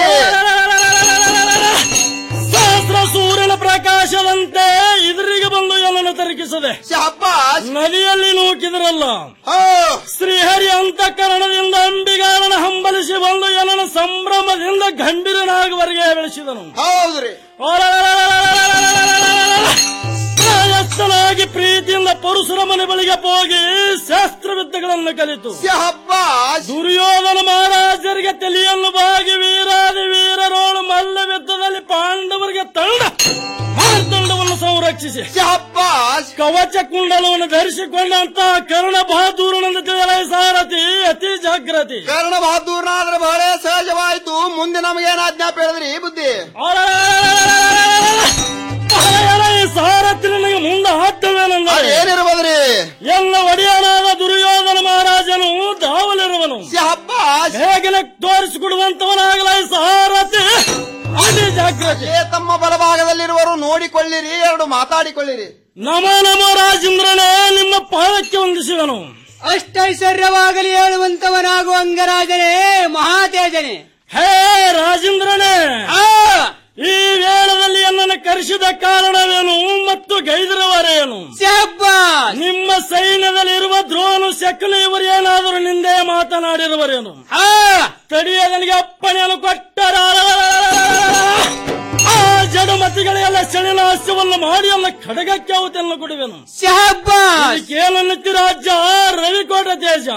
[SPEAKER 23] ಸಹಸ್ರ ಸೂರ್ಯನ ಪ್ರಕಾಶದಂತೆ ಎದುರಿಗೆ ಬಂದು ಎಲ್ಲನ್ನು ತರಿಕಿಸದೆ
[SPEAKER 3] ಶಹಬ್ಬಾಸ್
[SPEAKER 23] ನದಿಯಲ್ಲಿ ನೂಕಿದ್ರಲ್ಲ
[SPEAKER 3] ಹೋ
[SPEAKER 23] ಶ್ರೀಹರಿ ಅಂತಃಕರಣದಿಂದ ಅಂಬಿಗಾರನ ಹಂಬಲಿಸಿ ಬಂದು ಎಲ್ಲನ ಸಂಭ್ರಮದಿಂದ ಗಂಭೀರನಾಗುವರೆಗೆ ಬೆಳೆಸಿದನು
[SPEAKER 3] ಹೌದ್ರಿ
[SPEAKER 23] ಪ್ರಾಯಸ್ಥನಾಗಿ ಪ್ರೀತಿಯಿಂದ ಪರಶುರಮನ ಬಳಿಗೆ ಹೋಗಿ ಶಾಸ್ತ್ರವಿದ್ಯೆಗಳನ್ನು ಕಲಿತು
[SPEAKER 3] ಶಹಬ್ಬಾಸ್
[SPEAKER 23] ದುರ್ಯೋಧನ ಮಹಾರಾಜರಿಗೆ ತಲೆಯನ್ನು ಬಾಗಿ ವೀರಾದಿ ವೀರರೋಳು ಮಲ್ಲ ಯುದ್ಧದಲ್ಲಿ ಪಾಂಡವರಿಗೆ ತಂಡ ಮಾರ್ದಂಡವನ್ನು ಸಂರಕ್ಷಿಸಿ
[SPEAKER 3] ಶಹಬ್ಬಾಸ್
[SPEAKER 23] ಕವಚ ಕುಂಡಲವನ್ನು ಧರಿಸಿಕೊಂಡಂತ ಕರ್ಣ ಬಹದ್ದೂರನಂದು ತಿಳಿಯಲೇ ಸಾರಥಿ ಅತಿ ಜಾಗ್ರತಿ
[SPEAKER 3] ಕರ್ಣ ಬಹದ್ದೂರ್ನಾದ್ರೆ ಬಹಳ ಸಹಜವಾಯ್ತು ಮುಂದೆ ನಮಗೇನು ಆಜ್ಞಾ ಪೇಳಿದ್ರಿ ಈ ಬುದ್ಧಿ
[SPEAKER 23] ಸಾರಥಿ ನನಗೆ ಮುಂದೆ ಹಾಕ್ತವೇನೆಂದರೆ
[SPEAKER 3] ಏನಿರ್ಬೋದ್ರಿ
[SPEAKER 23] ಎಲ್ಲ ಒಡೆಯನಾದ ದುರ್ಯೋಧನ ಮಹಾರಾಜನು ದಾವಲಿರುವನು
[SPEAKER 3] ಶಹಬ್ಬಾಸ್
[SPEAKER 23] ಹೇಗೆ ತೋರಿಸಿಕೊಡುವಂತವನಾಗಲ ಸಾರಥಿ ಅತಿ ಜಾಗ್ರತೆ
[SPEAKER 3] ಏ ತಮ್ಮ ಬಲಭಾಗದಲ್ಲಿರುವರು ನೋಡಿಕೊಳ್ಳಿರಿ ಎರಡು ಮಾತಾಡಿಕೊಳ್ಳಿರಿ
[SPEAKER 23] ನಮ ನಮ ರಾಜೇಂದ್ರನೇ ನಿಮ್ಮ ಪಾದಕ್ಕೆ ವಂದಿಸುವನು ಅಷ್ಟೈಶ್ವರ್ಯವಾಗಲಿ ಹೇಳುವಂತವನಾಗು ಅಂಗರಾಜನೇ ಮಹಾತೇಜನೇ ಹೇ ರಾಜೇಂದ್ರನೇ ಈ ವೇಳದಲ್ಲಿ ನನ್ನನ್ನು ಕರೆಸಿದ ಕಾರಣವೇನು ಮತ್ತು ಗೈದರವರೇನು ನಿಮ್ಮ ಸೈನ್ಯದಲ್ಲಿರುವ ದ್ರೋಣು ಶಕುನಿ ಇವರೇನಾದರೂ ನಿಂದೆ ಮಾತನಾಡಿರುವರೇನು ತಡಿಯದನಿಗೆ ಅಪ್ಪಣೆಯನ್ನು ಕೊಟ್ಟರ ಆ ಜಡಮತಿಗಳೆಲ್ಲ ಸೆಳೆನಾಶವನ್ನು ಮಾಡಿ ಎಲ್ಲ ಖಡಗಕ್ಕೆ ಅವತೆಯನ್ನು ಕೊಡುವೆನು ಕೇಳನ್ನಿತ್ತಿ ರಾಜ್ಯ ರವಿಕೋಟ ದೇಶ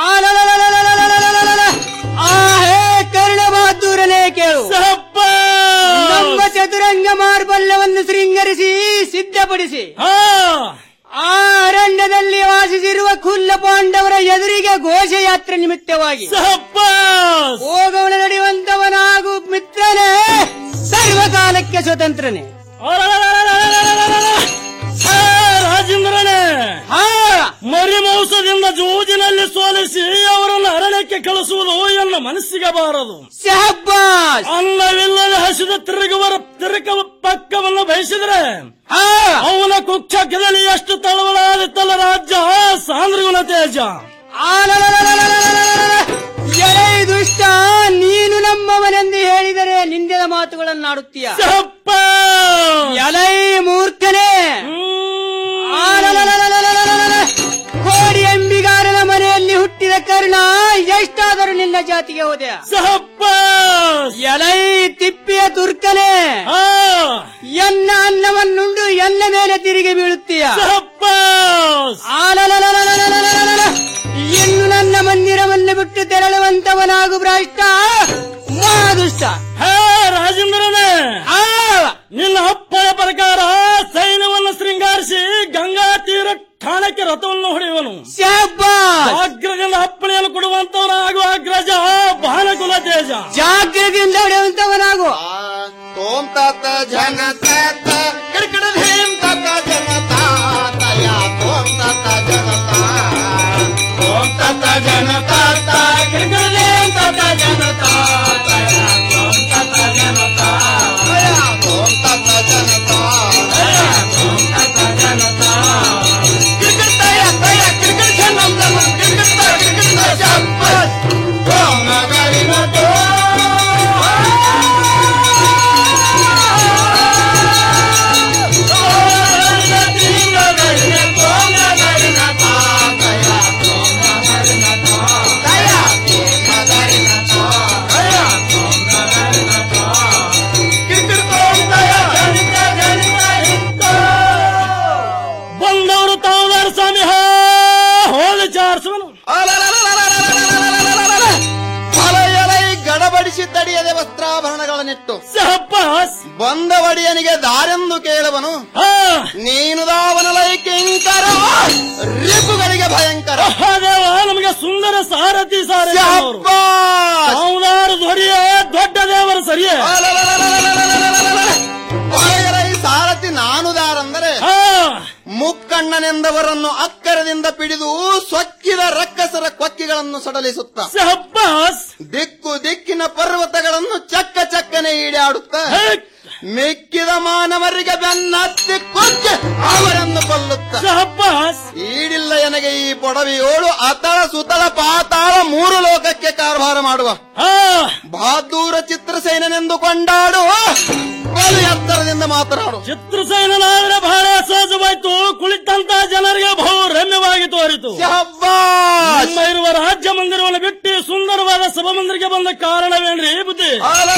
[SPEAKER 23] ಆ ಹೇ ಕರ್ಣ ಬಹದ್ದೂರನೇ ಕೇಳು ನಮ್ಮ ಚತುರಂಗ ಮಾರ್ಬಲ್ಯವನ್ನು ಶೃಂಗರಿಸಿ ಸಿದ್ಧಪಡಿಸಿ ಆ ಅರಣ್ಯದಲ್ಲಿ ವಾಸಿಸಿರುವ ಖುಲ್ಲ ಪಾಂಡವರ ಎದುರಿಗೆ ಘೋಷಯಾತ್ರೆ ನಿಮಿತ್ತವಾಗಿ ಹೋಗೋಣ ನಡೆಯುವಂತವನಾಗು ಮಿತ್ರನೇ ಸರ್ವಕಾಲಕ್ಕೆ ಸ್ವತಂತ್ರನೇ ರಾಜೇಂದ್ರನೇ ಮರಿಮೌಸದಿಂದ ಜೂಜಿನಲ್ಲಿ ಸೋಲಿಸಿ ಅವರನ್ನು ಅರಣ್ಯಕ್ಕೆ
[SPEAKER 1] ಪಟ್ಟಣಕ್ಕೆ ಕಳಿಸುವುದು ಎನ್ನ ಮನಸ್ಸಿಗೆ ಬಾರದು
[SPEAKER 23] ಶಹಬ್ಬಾಸ್
[SPEAKER 1] ಅನ್ನವಿಲ್ಲದೆ ಹಸಿದ ತಿರುಗುವರ ತಿರುಕ ಪಕ್ಕವನ್ನು ಬಯಸಿದ್ರೆ ಅವನ ಕುಕ್ಷಕದಲ್ಲಿ ಎಷ್ಟು ತಳವಳಾದಿತ್ತಲ್ಲ ರಾಜ್ಯ ಸಾಂದ್ರಗುಣ ತೇಜ
[SPEAKER 23] ಎಲೈ ದುಷ್ಟ ನೀನು ನಮ್ಮವನೆಂದು ಹೇಳಿದರೆ ನಿಂದೆದ ಮಾತುಗಳನ್ನಾಡುತ್ತೀಯ ಎಲೈ ಮೂರ್ಖನೇ ಆಲಲಲಲಲಲಲಲಲ. ಕೋಡಿ ಎಂಬಿಗಾರನ ಮನೆಯಲ್ಲಿ ಹುಟ್ಟಿದ ಕರ್ಣ ಎಷ್ಟಾದರೂ ನಿನ್ನ ಜಾತಿಗೆ ಹೋದೆ ಎಲೈ ತಿಪ್ಪಿಯ ತುರ್ಕನೇ ಎನ್ನ ಅನ್ನವನ್ನುಂಡು ಎನ್ನ ಮೇಲೆ ತಿರುಗಿ ಬೀಳುತ್ತೀಯ ಆಲಲಲಲಲಲಲಲಲ. ಇನ್ನು ನನ್ನ ಮಂದಿರವನ್ನು ಬಿಟ್ಟು ತೆರಳುವಂತವನಾಗು ಭ್ರಷ್ಟ ಮಹಾದುಷ್ಟ
[SPEAKER 1] ಹೇ ರಾಜೇಂದ್ರನೇ ನಿನ್ನ ಅಪ್ಪನ ಪ್ರಕಾರ ಸೈನ್ಯವನ್ನು ಶೃಂಗಾರಿಸಿ ಗಂಗಾ ತೀರ ಠಾಣಕ್ಕೆ ರಥವನ್ನು ಹೊಡೆಯುವನು ಅಗ್ರದಿಂದ ಅಪ್ಪಣೆಯನ್ನು ಕೊಡುವಂತವನಾಗುವ ಅಗ್ರಜ ಬಾಲಕುಲ ತೇಜ
[SPEAKER 23] ಜಾಗ್ರತೆಯಿಂದ ಹೊಡೆಯುವಂತವನಾಗು
[SPEAKER 3] ಓಂ ತಾತ ಜನ ತಾತ ಕಿಡಕಿಡ ಧೀಂ ತಾತ ಜನ ತಾತಯ ಓಂ ತಾತ ಜನ ಓಂ ತಾತ ಜನ ತಾತ ಕಿಡಕಿಡ ಧೀಂ ತಾತ ಜನ ತಾತಯ ಓಂ ತಾತ ಜನ ತಾತಯ ಓಂ ತಾತ ಜನ ತಾತಯ ಓಂ ತಾತ ಜನ ಕಿಡಕಿಡ ತಯ ತಯ ಕಿಡಕಿಡ ಜನ ಜನ ಕಿಡಕಿಡ ತಯ ಕಿಡಕಿಡ ತಯ ಶಬ್ಬಾಸ್ ಓಂ ನಗರಿನ ತೋ
[SPEAKER 1] ಬಂದವರು ತಾವುದಾರ ಸ್ವಾಮಿ ಹೋ ಹೋಗಿ ಚಾರಿಸುವನು
[SPEAKER 3] ಅಲಯಲೈ ಗಡಬಡಿಸಿ ತಡಿಯದೆ ವಸ್ತ್ರಾಭರಣಗಳನ್ನಿಟ್ಟು ಬಂದ ಒಡೆಯನಿಗೆ ದಾರೆಂದು ಕೇಳುವನು ನೀನು ದಾವನಲೈ ಕಿಂಕರ ರಿಪುಗಳಿಗೆ ಭಯಂಕರ
[SPEAKER 1] ದೇವ ನಮಗೆ ಸುಂದರ ಸಾರಥಿ ಸಾರಥಿ ಅವರು.
[SPEAKER 3] ಶಬ್ಬಾಸ್!
[SPEAKER 1] ತಾವುದಾರ ದೊರೆಯೇ ದೊಡ್ಡ ದೇವರ ಸರಿಯೇ
[SPEAKER 3] ಅಲಯಲೈ ಸಾರಥಿ ನಾನು ದಾರಂದರೆ ಮುಕ್ಕಣ್ಣನೆಂದವರನ್ನು ಅಕ್ಕರದಿಂದ ಪಿಡಿದು ಸೊಕ್ಕಿದ ರಕ್ಕಸರ ಕೊಕ್ಕಿಗಳನ್ನು ಸಡಲಿಸುತ್ತ ದಿಕ್ಕು ದಿಕ್ಕಿನ ಪರ್ವತಗಳನ್ನು ಚಕ್ಕ ಚಕ್ಕನೆ ಈಡಾಡುತ್ತ ಮಿಕ್ಕಿದ ಮಾನವರಿಗೆ ಬೆನ್ನತ್ತಿ ಕೊಚ್ಚೆ ಅವರನ್ನು ಕೊಲ್ಲುತ್ತ ಈಡಿಲ್ಲ ನನಗೆ ಈ ಪೊಡವಿಯೋಳು ಅತಳ ಸುತಳ ಪಾತಾಳ ಮೂರು ಲೋಕಕ್ಕೆ ಕಾರ್ಭಾರ ಮಾಡುವ ಬಹಾದೂರ ಚಿತ್ರಸೇನೆಂದು ಕೊಂಡಾಡುವ ಬಲು ಎತ್ತರದಿಂದ ಮಾತನಾಡು
[SPEAKER 1] ಚಿತ್ರಸೇನಾದ್ರೆ ಬಹಳ ಸಹಜವಾಯ್ತು ಕುಳಿತಂತ ಜನರಿಗೆ ಬಹು ರಮ್ಯವಾಗಿ ತೋರಿತು ನಿಮ್ಮ ಇರುವ ರಾಜ್ಯ ಮಂದಿರವನ್ನು ಬಿಟ್ಟು ಸುಂದರವಾದ ಸಭಾಮಂದಿರಕ್ಕೆ ಬಂದ ಕಾರಣವೇನ್ರಿ ಬುದ್ಧಿ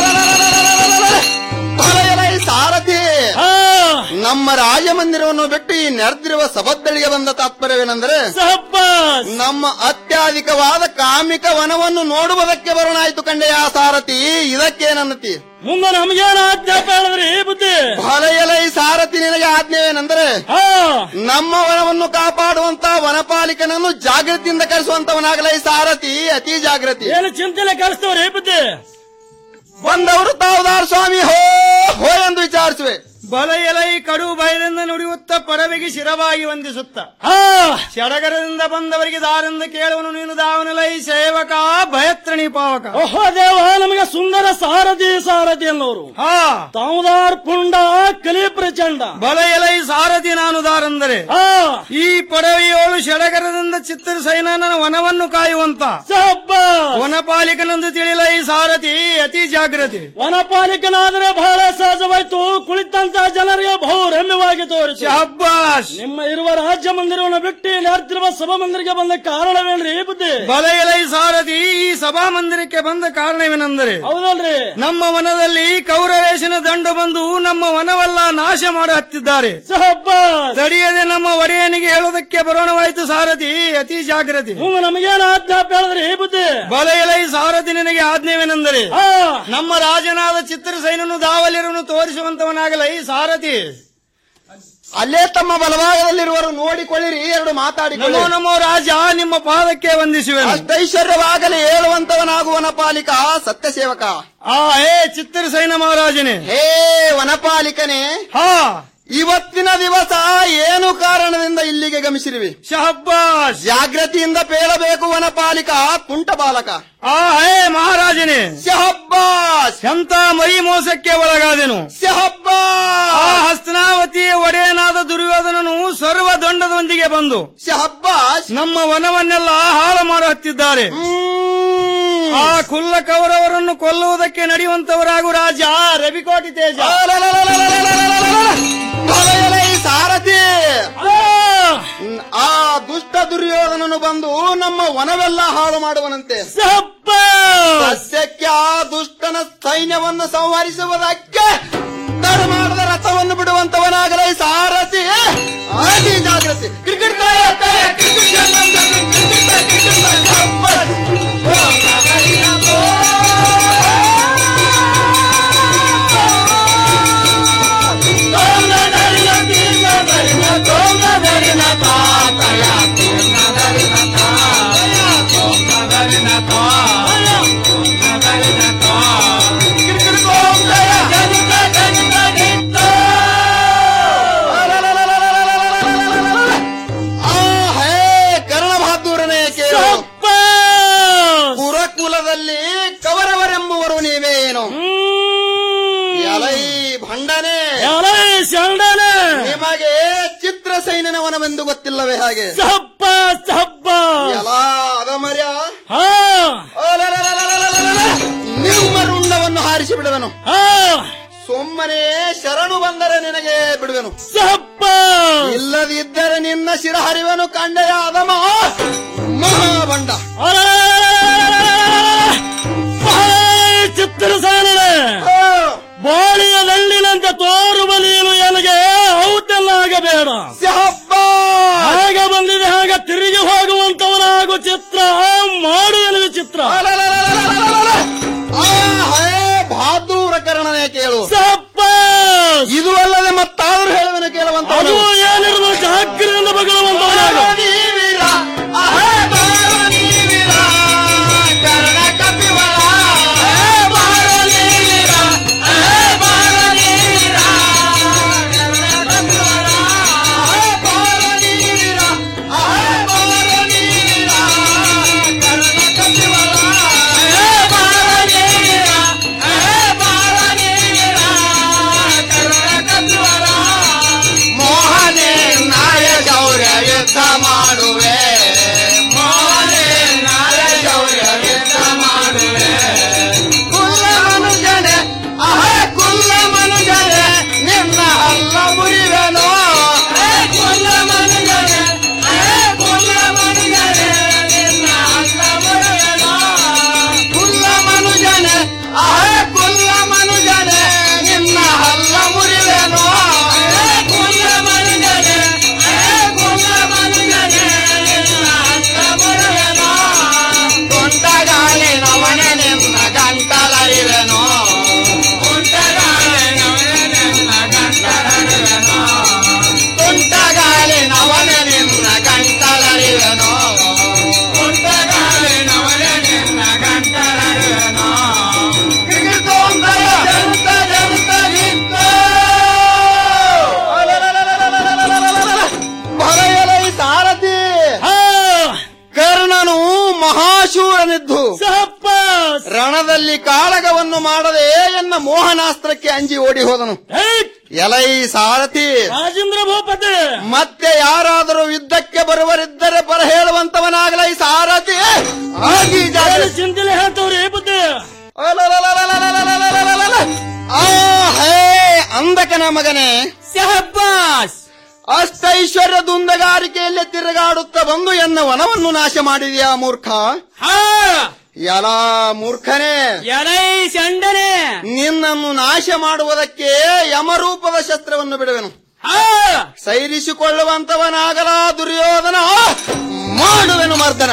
[SPEAKER 3] ಅಲಯಲೈ ಸಾರಥಿ ನಮ್ಮ ರಾಜಮಂದಿರವನ್ನು ಬಿಟ್ಟು ಈ ನೆರೆದಿರುವ ಸಭದ್ದಳಿಗೆ ಬಂದ ತಾತ್ಪರ್ಯವೇನೆಂದರೆ ನಮ್ಮ ಅತ್ಯಾಧಿಕವಾದ ಕಾಮಿಕ ವನವನ್ನು ನೋಡುವುದಕ್ಕೆ ಬರೋಣಾಯ್ತು ಕಂಡೆಯ ಸಾರಥಿ ಇದಕ್ಕೇನನ್ನತಿ
[SPEAKER 1] ಮುಂದೆ ನಮಗೇನ ಆಜ್ಞಾಪ ಹೇಳಿದ್ರಿ ಬುದ್ಧಿ
[SPEAKER 3] ಅಲಯಲೈ ಸಾರಥಿ ನಿನಗೆ ಆಜ್ಞೆವೇನೆಂದರೆ ನಮ್ಮ ವನವನ್ನು ಕಾಪಾಡುವಂತ ವನಪಾಲಿಕನನ್ನು ಜಾಗೃತಿಯಿಂದ ಕರೆಸುವಂತವನಾಗಲೈ ಸಾರಥಿ ಅತಿ ಜಾಗೃತಿ
[SPEAKER 1] ಏನು ಚಿಂತನೆ ಕಳಿಸ್ತವ್ರಿ ಬುದ್ಧಿ
[SPEAKER 3] ಬಂದವರು ತಾವುದಾರ ಸ್ವಾಮಿ ಹೋ ಹೋ ಎಂದು ವಿಚಾರಿಸುವೆ
[SPEAKER 23] ಬಲ ಎಲೈ ಕಡು ಭಯದಿಂದ ನುಡಿಯುತ್ತ ಪರವೆಗೆ ಶಿರವಾಗಿ ವಂದಿಸುತ್ತ ಸಡಗರದಿಂದ ಬಂದವರಿಗೆ ದಾರೆಂದು ಕೇಳುವನು ನೀನು ದಾವನಲೈ ಸೇವಕ ಭಯತ್ರಣಿ ಪಾವಕ
[SPEAKER 1] ಓಹೋ ದೇವ ನಮಗೆ ಸುಂದರ ಸಾರಥಿ ಸಾರಥಿ ಅನ್ನೋರು ತಾವುದಾರ್ ಪುಂಡ ಕಲಿ ಪ್ರಚಂಡ
[SPEAKER 23] ಬಲ ಎಲೈ ಸಾರಥಿ ನಾನು ದಾರಂದರೆ ಈ ಪಡವಿಯೋಳು ಸಡಗರದಿಂದ ಚಿತ್ರ ಸೈನನ ವನವನ್ನು ಕಾಯುವಂತ ವನಪಾಲಿಕನೆಂದು ತಿಳಿಲೈ ಸಾರಥಿ ಅತಿ ಜಾಗೃತಿ
[SPEAKER 1] ವನಪಾಲಿಕನಾದರೆ ಬಹಳ ಸಹಜವಾಯ್ತು ಕುಳಿತಂತ ಜನರಿಗೆ ಬಹು ರಮ್ಯವಾಗಿ ತೋರಿತು
[SPEAKER 23] ಶಬ್ಬಾಸ್
[SPEAKER 1] ನಿಮ್ಮ ಇರುವ ರಾಜ್ಯ ಮಂದಿರವನ್ನು ಬಿಟ್ಟು ನೆರೆದಿರುವ ಸಭಾ ಮಂದಿರಕ್ಕೆ ಬಂದ ಕಾರಣವೇನ್ರಿ ಬುದ್ಧಿ
[SPEAKER 23] ಬಲ ಎಲೈ ಸಾರಥಿ ಈ ಸಭಾ ಮಂದಿರಕ್ಕೆ ಬಂದ ಕಾರಣವೇನೆಂದರೆ
[SPEAKER 1] ಹೌದಲ್ರಿ
[SPEAKER 23] ನಮ್ಮ ವನದಲ್ಲಿ ಕೌರವೇಶನ ದಂಡು ಬಂದು ನಮ್ಮ ವನವೆಲ್ಲ ನಾಶ ಮಾಡಿ ಹತ್ತಿದ್ದಾರೆ ತಡೆಯದೆ ನಮ್ಮ ಒಡೆಯನಿಗೆ ಹೇಳೋದಕ್ಕೆ ಬರೋಣವಾಯ್ತು ಸಾರಥಿ ಅತಿ ಜಾಗೃತಿ
[SPEAKER 1] ನಮಗೇನು ಆಜ್ಞಾಪ ಹೇಳಿದ್ರಿ ಬುದ್ಧಿ
[SPEAKER 23] ಬಲ ಎಲೈ ಸಾರಥಿ ನಿನಗೆ ಆಜ್ಞೆವೇನೆಂದರೆ ನಮ್ಮ ರಾಜನಾದ ಚಿತ್ರಸೈನನು ದಾವಲಿರನ್ನು ತೋರಿಸುವಂತವನಾಗಲೈ ಸಾರಥಿ
[SPEAKER 3] ಅಲ್ಲೇ ತಮ್ಮ ಬಲಭಾಗದಲ್ಲಿರುವರು ನೋಡಿಕೊಳ್ಳಿರಿ ಎರಡು ಮಾತಾಡಿಕೊಳ್ಳಿ
[SPEAKER 23] ನಮೋ ನಮೋ ರಾಜ ನಿಮ್ಮ ಪಾದಕ್ಕೆ ವಂದಿಸುವೆ
[SPEAKER 3] ಅಷ್ಟೈಶ್ವರ್ಯವಾಗಲಿ ಹೇಳುವಂತವನಾಗುವನ ಪಾಲಿಕ ಸತ್ಯ ಸೇವಕ
[SPEAKER 23] ಆ ಹೇ ಚಿತ್ರಸೈನ ಮಹಾರಾಜನೇ
[SPEAKER 3] ಹೇ ವನಪಾಲಿಕನೇ
[SPEAKER 23] ಹಾ
[SPEAKER 3] ಇವತ್ತಿನ ದಿವಸ ಏನು ಕಾರಣದಿಂದ ಇಲ್ಲಿಗೆ ಗಮಿಸಿರುವಿ
[SPEAKER 23] ಶಹಬ್ಬಾಸ್
[SPEAKER 3] ಜಾಗೃತಿಯಿಂದ ಪೇಳಬೇಕು ವನಪಾಲಿಕ ತುಂಟ ಬಾಲಕ
[SPEAKER 23] ಆ ಹೇ ಮಹಾರಾಜನೇ
[SPEAKER 3] ಶಹಬ್ಬಾಸ್
[SPEAKER 23] ಎಂತ ಮೈ ಮೋಸಕ್ಕೆ ಒಳಗಾದೆನು
[SPEAKER 3] ಶಹಬ್ಬಾಸ್
[SPEAKER 23] ಆ ಹಸ್ತನಾವತಿಯ ಒಡೆಯನಾದ ದುರ್ಯೋಧನನು ಸರ್ವ ದಂಡದೊಂದಿಗೆ ಬಂದು
[SPEAKER 3] ಶಹಬ್ಬಾಸ್
[SPEAKER 23] ನಮ್ಮ ವನವನ್ನೆಲ್ಲ ಹಾಳು ಮಾಡು ಹತ್ತಿದ್ದಾರೆ ಆ ಕುಲ್ಲ ಕೌರವರನ್ನು ಕೊಲ್ಲುವುದಕ್ಕೆ ನಡೆಯುವಂತವರಾಗು ರಾಜ ರವಿಕೋಟಿ ತೇಜ
[SPEAKER 3] ಭಯಲೇ ಸಾರಥಿ ಆ ದುಷ್ಟ ದುರ್ಯೋಧನನು ಬಂದು ನಮ್ಮ ವನವೆಲ್ಲ ಹಾಳು ಮಾಡುವನಂತೆ ಸಸ್ಯಕ್ಕೆ ಆ ದುಷ್ಟನ ಸೈನ್ಯವನ್ನು ಸಂಹರಿಸುವುದಕ್ಕೆ ತಡ ಮಾಡದ ರಥವನ್ನು ಬಿಡುವಂತವನಾಗಲೇ ಸಾರಥಿ ಆದಿ ಜಾಗೃತಿ ಕ್ರಿಕೆಟ್ ತಾಯ, ತಾಯ, ಕ್ರಿಕೆಟ್ ಜನ, ಜನ, ಕ್ರಿಕೆಟ್ ತಾಯ, ಕ್ರಿಕೆಟ್ ತಾಯ, ಶಬ್ಬಾಸ್. ಆ ಹೇ ಕರ್ಣ ಬಹಾದೂರನೇ ಕೇಳು ಕುರಕುಲದಲ್ಲಿ ಕವರವರೆಂಬುವರು ನೀವೇನು ಎಲೈ ಭಂಡನೆ
[SPEAKER 1] ಶರಣನೆ
[SPEAKER 3] ನಿಮಗೆ ಚಿತ್ರಸೈನವನವೆಂದು ಗೊತ್ತಿಲ್ಲವೇ ಹಾಗೆ
[SPEAKER 1] ಸಬ್ಬ ಸಬ್ಬ
[SPEAKER 3] ಎಲ ಅಗಮರ್ಯ
[SPEAKER 1] ಹಾ
[SPEAKER 3] ನಿಮ್ಮ ರುಂಡವನ್ನು ಹಾರಿಸಿ ಬಿಡುವೆನು
[SPEAKER 1] ಹಾ
[SPEAKER 3] ಸುಮ್ಮನೆ ಶರಣು ಬಂದರೆ ನಿನಗೆ ಬಿಡುವೆನು
[SPEAKER 1] ಸಬ್ಬ
[SPEAKER 3] ಇಲ್ಲದಿದ್ದರೆ ನಿನ್ನ ಶಿರ ಹರಿವನು ಕಂಡೆಯ ಅದಮ ಮಹಾಬಂಡ
[SPEAKER 1] ಚಿತ್ರಸಾರನೆ ಬಾಳಿಯ ದಂಡಿನಂತೆ ತೋರುವ ನೀನು ಎನಗೆ ಔತೆಲ್ಲ ಆಗಬೇಡ ಹಾಗೆ ಬಂದಿದೆ ಹಾಗೆ ತಿರುಗಿ ಹೋಗುವಂತವನಾಗು ಚಿತ್ರ ಮಾಡುವೆನು ವಿಚಿತ್ರ
[SPEAKER 3] ಆ ಹೇ ಬಹಾದೂರ ಕರ್ಣನೇ ಕೇಳು
[SPEAKER 1] ಸಪ್ಪ
[SPEAKER 3] ಇದು ಅಲ್ಲದೆ ಮತ್ತಾದ್ರೂ ಹೇಳುವೆನು ಕೇಳುವಂತ
[SPEAKER 1] ಅದು ಏನಿರಲು ಜಾಗ್ರತೆಯಿಂದ ಬಗಳುವಂತವನಾಗು
[SPEAKER 3] ಮೋಹನೆ ನಾಯ ಶೌರ್ಯ ಯುದ್ಧ ಮಾಡುವೆ ಮೋಹನೆ ನಾಯ ಶೌರ್ಯ ಯುದ್ಧ ಮಾಡುವೆ ಕುಲ್ಲ ಮನುಜನೆ ಅಹ ಕುಲ್ಲ ಮನುಜನೆ ನಿನ್ನ ಹಲ್ಲ ಮುರಿವೆನೋ ಕುಲ್ಲ ಮನುಜನೆ ಕುಲ್ಲ ಮನುಜನೆ ನಿನ್ನ ಹಲ್ಲ ಮುರಿವೆನೋ ಕುಲ್ಲ ಮನುಜನೆ ಅಹ ಕುಲ್ಲ ಮನುಜನೆ ನಿನ್ನ ಹಲ್ಲ ಮುರಿವೆನೋ ಕುಲ್ಲ ಮನುಜನೆ ಕುಲ್ಲ ಮನುಜನೆ ನಿನ್ನ ಹಲ್ಲ ಮುರಿವೆನೋ ಗಾಳಿನವನೆ ನಿನ್ನ ಗಂಟಲರಿವೆನೋ ಗಾಳಿನವನೆ ನಿನ್ನ ಗಂಟಲರಿವೆನೋ ಗಾಳಿನವನೆ ನಿನ್ನ ಗಂಟಲರಿವೆನೋ ಜಂತ ಜಂತ ನಿಂತ ಬರೆಯಲೈ ಸಾರಥಿ ಕರ್ಣನು ಮಹಾಶೂರನಿದ್ದು ರಣದಲ್ಲಿ ಕಾಳಗವನ್ನು ಮಾಡದೆ ಎನ್ನ ಮೋಹನಾಸ್ತ್ರಕ್ಕೆ ಅಂಜಿ ಓಡಿ ಹೋದನು ಎಲೈ ಸಾರಥಿ
[SPEAKER 1] ರಾಜೇಂದ್ರ ಭೂಪತಿ
[SPEAKER 3] ಮತ್ತೆ ಯಾರಾದರೂ ಯುದ್ಧಕ್ಕೆ ಬರುವರಿದ್ದರೆ ಬರ ಹೇಳುವಂತವನಾಗಲೈ ಸಾರಥಿ ಆಗಿ ಜಾಗೃತಿ
[SPEAKER 1] ಚಿಂತನೆ ಹೇಳ್ತವ್ರಿ ಬುದ್ಧಿ
[SPEAKER 3] ಆ ಹೇ ಅಂದಕನ ಮಗನೇ
[SPEAKER 23] ಶಹಬ್ಬಾಸ್
[SPEAKER 3] ಅಷ್ಟೈಶ್ವರ್ಯ ದುಂದಗಾರಿಕೆಯಲ್ಲಿ ತಿರುಗಾಡುತ್ತಾ ಬಂದು ಎನ್ನ ವನವನ್ನು ನಾಶ ಮಾಡಿದೆಯಾ ಮೂರ್ಖ ಎಲ ಮೂರ್ಖನೇ
[SPEAKER 23] ಎಲೈ ಚಂಡನೆ
[SPEAKER 3] ನಿನ್ನನ್ನು ನಾಶ ಮಾಡುವುದಕ್ಕೆ ಯಮರೂಪದ ಶಸ್ತ್ರವನ್ನು ಬಿಡುವೆನು ಸೈರಿಸಿಕೊಳ್ಳುವಂತವನಾಗಲ ದುರ್ಯೋಧನ ಮಾಡುವೆನು ಮರ್ದನ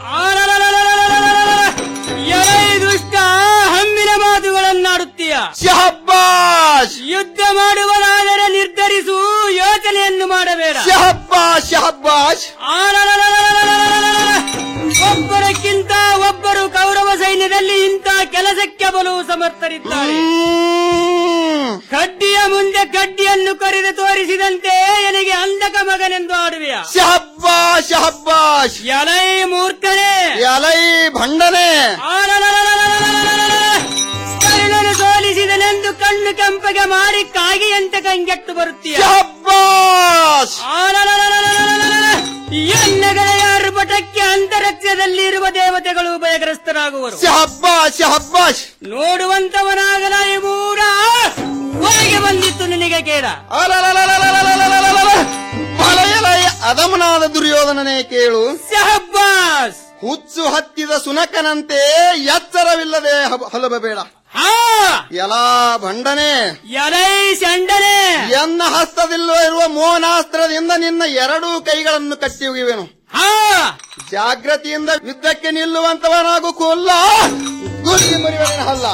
[SPEAKER 23] ಎಲೈ ದುಷ್ಟ ಹಮ್ಮಿನ ಮಾತುಗಳನ್ನಾಡುತ್ತೀಯ
[SPEAKER 3] ಶಹಬ್ಬಾಸ್
[SPEAKER 23] ಯುದ್ಧ ಮಾಡುವನಾದರೆ ನಿರ್ಧರಿಸು ಯೋಚನೆಯನ್ನು ಮಾಡಬೇಡ
[SPEAKER 3] ಶಹಬ್ಬಾಸ್ ಶಹಬ್ಬಾಸ್
[SPEAKER 23] ಒಬ್ಬರಕ್ಕಿಂತ ಒಬ್ಬರು ಕೌರವ ಸೈನ್ಯದಲ್ಲಿ ಇಂಥ ಕೆಲಸಕ್ಕೆ ಬಲು ಸಮರ್ಥರಿದ್ದಾರೆ ಕಡ್ಡಿಯ ಮುಂದೆ ಕಡ್ಡಿಯನ್ನು ಕರೆದು ತೋರಿಸಿದಂತೆ ಎನಗೆ ಅಂಧಕ ಮಗನೆಂದು ಆಡುವೆಯ
[SPEAKER 3] ಶಹಬ್ಬಾಶ್ ಶಹಬ್ಬಾಶ್
[SPEAKER 23] ಎಲೈ ಮೂರ್ಖನೇ
[SPEAKER 3] ಎಲೈ ಭಂಡನೆ
[SPEAKER 23] ಕರುಣನು ಸೋಲಿಸಿದನೆಂದು ಕಣ್ಣು ಕೆಂಪಗೆ ಮಾಡಿ ಕಾಗಿಯಂತೆ ಕಂಗೆಟ್ಟು ಬರುತ್ತೀಯ
[SPEAKER 3] ಶಹಬ್ಬಾಶ್
[SPEAKER 23] ಎಣ್ಣೆಗಳ ಯಾರು ಪಟಕ್ಕೆ ಅಂತರಿಕ್ಷದಲ್ಲಿ ಇರುವ ದೇವತೆಗಳು ಭಯಗ್ರಸ್ತರಾಗುವರು
[SPEAKER 3] ಶಹಬ್ಬಾಶ್ ಶಹಬ್ಬಾಶ್
[SPEAKER 23] ನೋಡುವಂತವನಾಗಲ ಈ ಮೂಡ ಒಳಗೆ ಬಂದಿತ್ತು ನಿನಗೆ ಕೇಳ
[SPEAKER 3] ಮಲಯಲಯ ಅದಮನಾದ ದುರ್ಯೋಧನನೇ ಕೇಳು
[SPEAKER 23] ಶಹಬ್ಬಾಸ್
[SPEAKER 3] ಹುಚ್ಚು ಹತ್ತಿದ ಸುನಕನಂತೆ ಎಚ್ಚರವಿಲ್ಲದೆ ಹಬ- ಹಲಬಬೇಡ ಎಲಾ ಭಂಡನೆ
[SPEAKER 23] ಎಲೈ ಶಂಡನೆ
[SPEAKER 3] ಎನ್ನ ಹಸ್ತದಿಲ್ಲೋ ಇರುವ ಮೋನಾಸ್ತ್ರದಿಂದ ನಿನ್ನ ಎರಡೂ ಕೈಗಳನ್ನು ಕಟ್ಟಿ ಒಗಿವೆನು ಜಾಗ್ರತೆಯಿಂದ ಯುದ್ಧಕ್ಕೆ ನಿಲ್ಲುವಂತವನಾಗು ಕೊಲ್ಲ ಗುರುತಿ ಮುರಿವನ ಹಲ್ಲ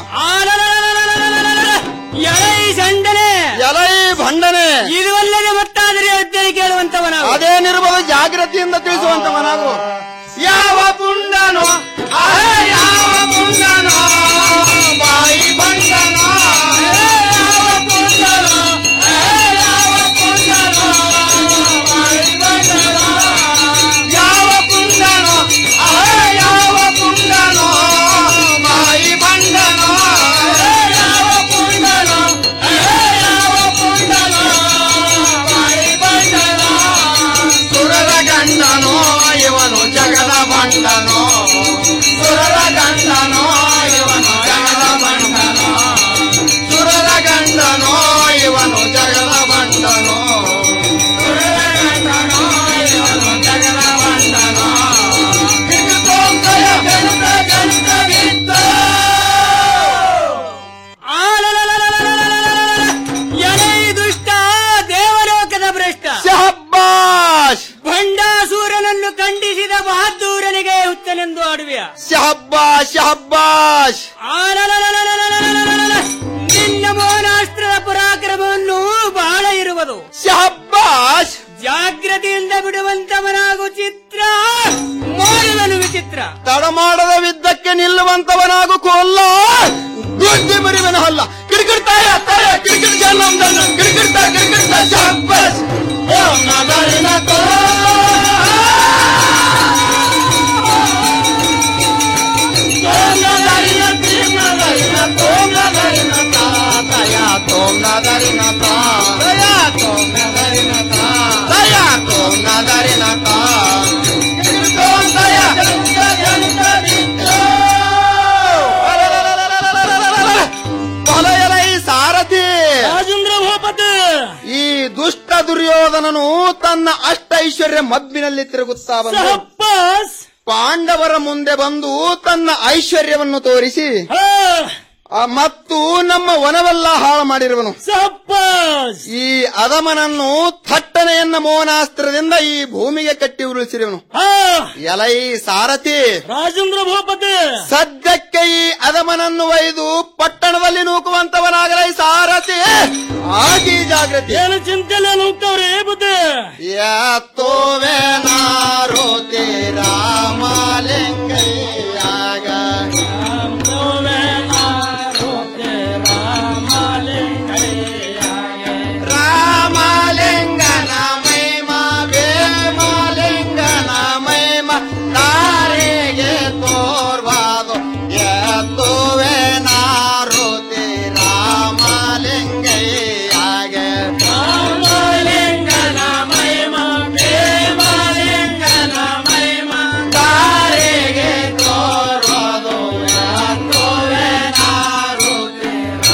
[SPEAKER 23] ಎಲೈ ಶಂಡನೆ
[SPEAKER 3] ಎಲೈ ಭಂಡನೆ
[SPEAKER 23] ಇದುವಲ್ಲದೆ ಮತ್ತಾದರೆ ಅಧ್ಯಯನ ಕೇಳುವಂತವನ
[SPEAKER 3] ಅದೇನಿರ್ಬೋದು ಜಾಗ್ರತೆಯಿಂದ ತಿಳಿಸುವಂತವನಾಗು ಯಾವ ಪುಂಡನೋ ಆಹ, ಯಾವ ಪುಂಡನೋ ಬಾಯಿ ಬಂಡನೋ ಯಾವ ಪುಂಡನೋ ಆಹ, ಯಾವ ಪುಂಡನೋ ಬಾಯಿ ಬಂಡನೋ ಯಾವ ಪುಂಡನೋ ಆಹ, ಯಾವ ಪುಂಡನೋ ಬಾಯಿ ಬಂಡನೋ ಯಾವ ಪುಂಡನೋ ಆಹ, ಯಾವ ಪುಂಡನೋ ಬಾಯಿ ಬಂಡನೋ ಸುರರ ಗಂಡನೋ ಇವನು ಜಗದ ಬಂಡನೋ ಸುರರ ಗಂಡನೋ ಇವನು ಜಗದ ಬಂಡನೋ ಸುರರ ಗಂಡನೋ ಇವನು ಜಗದ ಬಂಡನೋ ಸುರರ ಗಂಡನೋ ಇವನು ಜಗದ ಬಂಡನೋ ಕಿರುತೋಂಕಯ ಗಂಡ ಗಂಡ ಬಿದ್ದ
[SPEAKER 23] ಎಲೈ ದುಷ್ಟ ದೇವಲೋಕದ ಭ್ರಷ್ಟ
[SPEAKER 3] ಶಹಬ್ಬಾಶ್
[SPEAKER 23] ಭಂಡಾಸೂರನನ್ನು ಖಂಡಿಸಿದ ಬಹದ್ದೂರನಿಗೆ ಹುತ್ತನೆಂದು ಆಡುವೆಯ
[SPEAKER 3] ಶಹಬ್ಬಾಶ್ ಶಹಬ್ಬಾಶ್
[SPEAKER 23] ನಿನ್ನ ಮೋನಾಸ್ತ್ರದ ಪರಾಕ್ರಮವನ್ನು ಬಹಳ ಇರುವುದು
[SPEAKER 3] ಶಹಬ್ಬಾಶ್
[SPEAKER 23] ಜಾಗ್ರತೆಯಿಂದ ಬಿಡುವಂತವನಾಗು ಚಿತ್ರ ಮಾಡುವನು ವಿಚಿತ್ರ
[SPEAKER 3] ತಡ ಮಾಡದ ವಿದ್ದಕ್ಕೆ ನಿಲ್ಲುವಂತವನಾಗು ಕೊಲ್ಲ ಗುಡ್ಡಿ ಮರಿವನ ಹಲ್ಲ ಕಿರಿಕಿಡ್ತಾಯ ತಾಯ ಕಿರಿಕಿಡ್ ಜನ್ನಂದನ್ನ ಕಿರಿಕಿಡ್ತಾ ಕಿರಿಕಿಡ್ತಾ ಶಹಬ್ಬಾಶ್ ಓಂ ನದರಿನ ತೋ ಸಾರಥಿ
[SPEAKER 1] ರಾಜೇಂದ್ರ ಭೂಪತಿ
[SPEAKER 3] ಈ ದುಷ್ಟ ದುರ್ಯೋಧನನು ತನ್ನ ಅಷ್ಟ ಐಶ್ವರ್ಯ ಮಬ್ಬಿನಲ್ಲಿ ತಿರುಗುತ್ತಾ ಬಂದು
[SPEAKER 1] ಶಹಬ್ಬಾಸ್
[SPEAKER 3] ಪಾಂಡವರ ಮುಂದೆ ಬಂದು ತನ್ನ ಐಶ್ವರ್ಯವನ್ನು ತೋರಿಸಿ
[SPEAKER 1] ಹಾ,
[SPEAKER 3] ಆ, ಮತ್ತು ನಮ್ಮ ವನವೆಲ್ಲ ಹಾಳು ಮಾಡಿರುವನು
[SPEAKER 1] ಶಹಬ್ಬಾಸ್
[SPEAKER 3] ಈ ಅದಮನನ್ನು ಥಟ್ಟನೆಯನ್ನ ಮೋನಾಸ್ತ್ರದಿಂದ ಈ ಭೂಮಿಗೆ ಕಟ್ಟಿ ಉರುಳಿಸಿರುವನು
[SPEAKER 1] ಹಾ,
[SPEAKER 3] ಎಲೈ ಸಾರಥಿ
[SPEAKER 1] ರಾಜೇಂದ್ರ ಭೂಪತಿ
[SPEAKER 3] ಸದ್ಯಕ್ಕೆ ಈ ಅದಮನನ್ನು ಒಯ್ದು ಪಟ್ಟಣದಲ್ಲಿ ನೂಕುವಂತವನಾಗಲೈ ಸಾರಥಿ ಆಗಿ ಜಾಗೃತಿ
[SPEAKER 1] ಏನು ಚಿಂತೆಲ್ಲ ಹೋಗ್ತಾವ್ರಿ ಬುದ್ಧಿ
[SPEAKER 3] ಯಾತೋವೆ ನಾರೋತಿ ರಾಮಲಿಂಗಯ್ಯಾಗ ರಾಮಲಿಂಗನ ಮೈಮ ವೇಮಲಿಂಗನ ಮೈಮ ತಾರಿಗೆ ತೋರ್ವಾದು ಎತ್ತುವೆ ನಾರುತಿ ರಾಮಲಿಂಗಯ್ಯಾಗ ರಾಮಲಿಂಗನ ಮೈಮ ವೇಮಲಿಂಗನ ಮೈಮ ತಾರಿಗೆ ತೋರ್ವಾದು ಎತ್ತುವೆ ನಾರುತಿ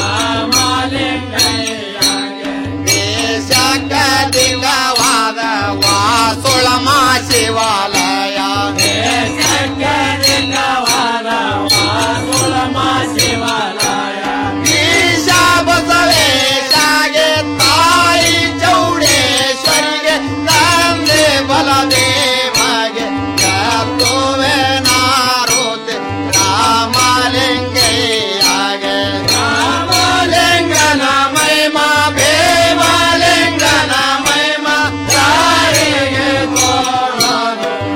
[SPEAKER 3] ದೇಶಕಲಿಂಗವಾದ ವಾಸುಳಮ ಶಿವಾಲಯ ದೇಶಕಲಿಂಗವಾದ ವಾಸುಳಮ ಶಿವಾಲಯ ಈಶ ಬಸವೇಶಾಗೆ ತಾಯಿ ಚೌಡೇಶ್ವರಿಗೆ ತಂದೆ ಬಲದೇವಗೆ ಕತ್ತುವೆ ನಾರುತೆ ರಾಮಲಿಂಗಯ್ಯಾಗೆ ರಾಮಲಿಂಗನ ಮಹಿಮ ಭೀಮಲಿಂಗನ ಮಹಿಮ ತಾಯಿಗೆ ತೋರನು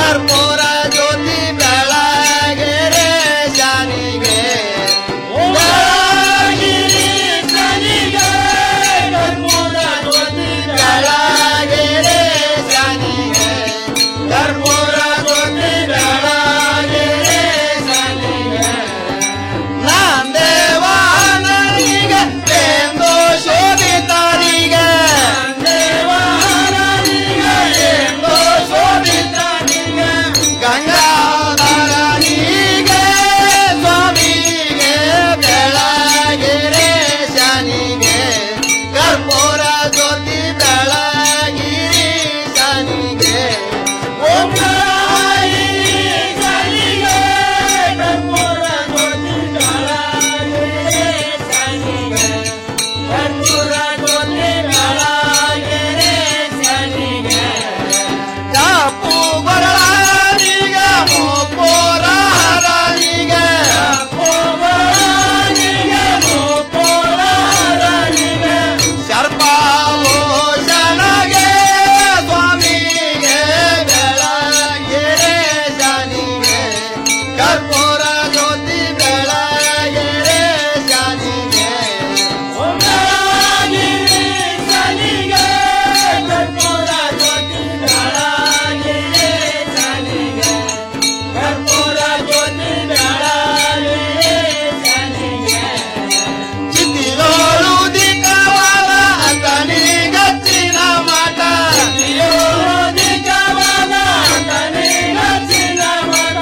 [SPEAKER 3] ಕರ್ಪೂರ ಜ್ಯೋತಿ ಬೆಳಗಿರೆ ಶಾನಿಗೆ ಬೆಳಗಿರಿ ಶಾನಿಗೆ ಕರ್ಪೂರ ಜ್ಯೋತಿ ಬೆಳಗಿರೆ ಶಾನಿಗೆ ಕರ್ಪೂರ ಜ್ಯೋತಿ ಬೆಳಗಿರೆ ಶಾನಿಗೆ ನಾಂದೇವಾನನಿಗೆ ಎಂದು ಶೋಭಿತನಿಗೆ ನಾಂದೇವಾನನಿಗೆ ಎಂದು ಶೋಭಿತನಿಗೆ ಗಂಗಾಧರನಿಗೆ ಸ್ವಾಮಿಗೆ ಬೆಳಗಿರೆ ಶನಿಗೆ ಕರ್ಪೂರ ಜ್ಯೋತಿ ಬೆಳಗಿರಿ ಶನಿಗೆ ಓಂ ಬೆಳಗಿರಿ ಶನಿಗೆ ಕರ್ಪೂರ ಜ್ಯೋತಿ ಬೆಳಗಿರಿ ಶನಿಗೆ ಕರ್ಪೂರ ಜ್ಯೋತಿ ಬೆಳಗಿರಿ ಶನಿಗೆ ಕಾಪು ಬರಳನಿಗೆ ಮೋಪೋರ ಹರನಿಗೆ ಕಾಪು ಬರಳನಿಗೆ ಮೋಪೋರ ಹರನಿಗೆ ಸರ್ಪಾಭೂಷಣಗೆ ಸ್ವಾಮಿಗೆ ಬೆಳಗಿರೆ ಶನಿಗೆ ಕರ್ಪೂರ ಜ್ಯೋತಿ ಬೆಳಗಿರೆ ಶನಿಗೆ ಓಂ ಬೆಳಗಿರಿ ಶನಿಗೆ ಕರ್ಪೂರ ಜ್ಯೋತಿ ಬೆಳಗಿರೆ ಶನಿಗೆ ಕರ್ಪೂರ ಜ್ಯೋತಿ ಬೆಳಗಿರೆ ಶನಿಗೆ ಚಿತ್ತಿರೋಳು ದಿಕ್ಕವಾದ ಅತನಿಗಚ್ಚಿನ ಮಠ ಚಿತ್ತಿರೋಳು ದಿಕ್ಕವಾದ ಅತನಿಗಚ್ಚಿನ ಮಠ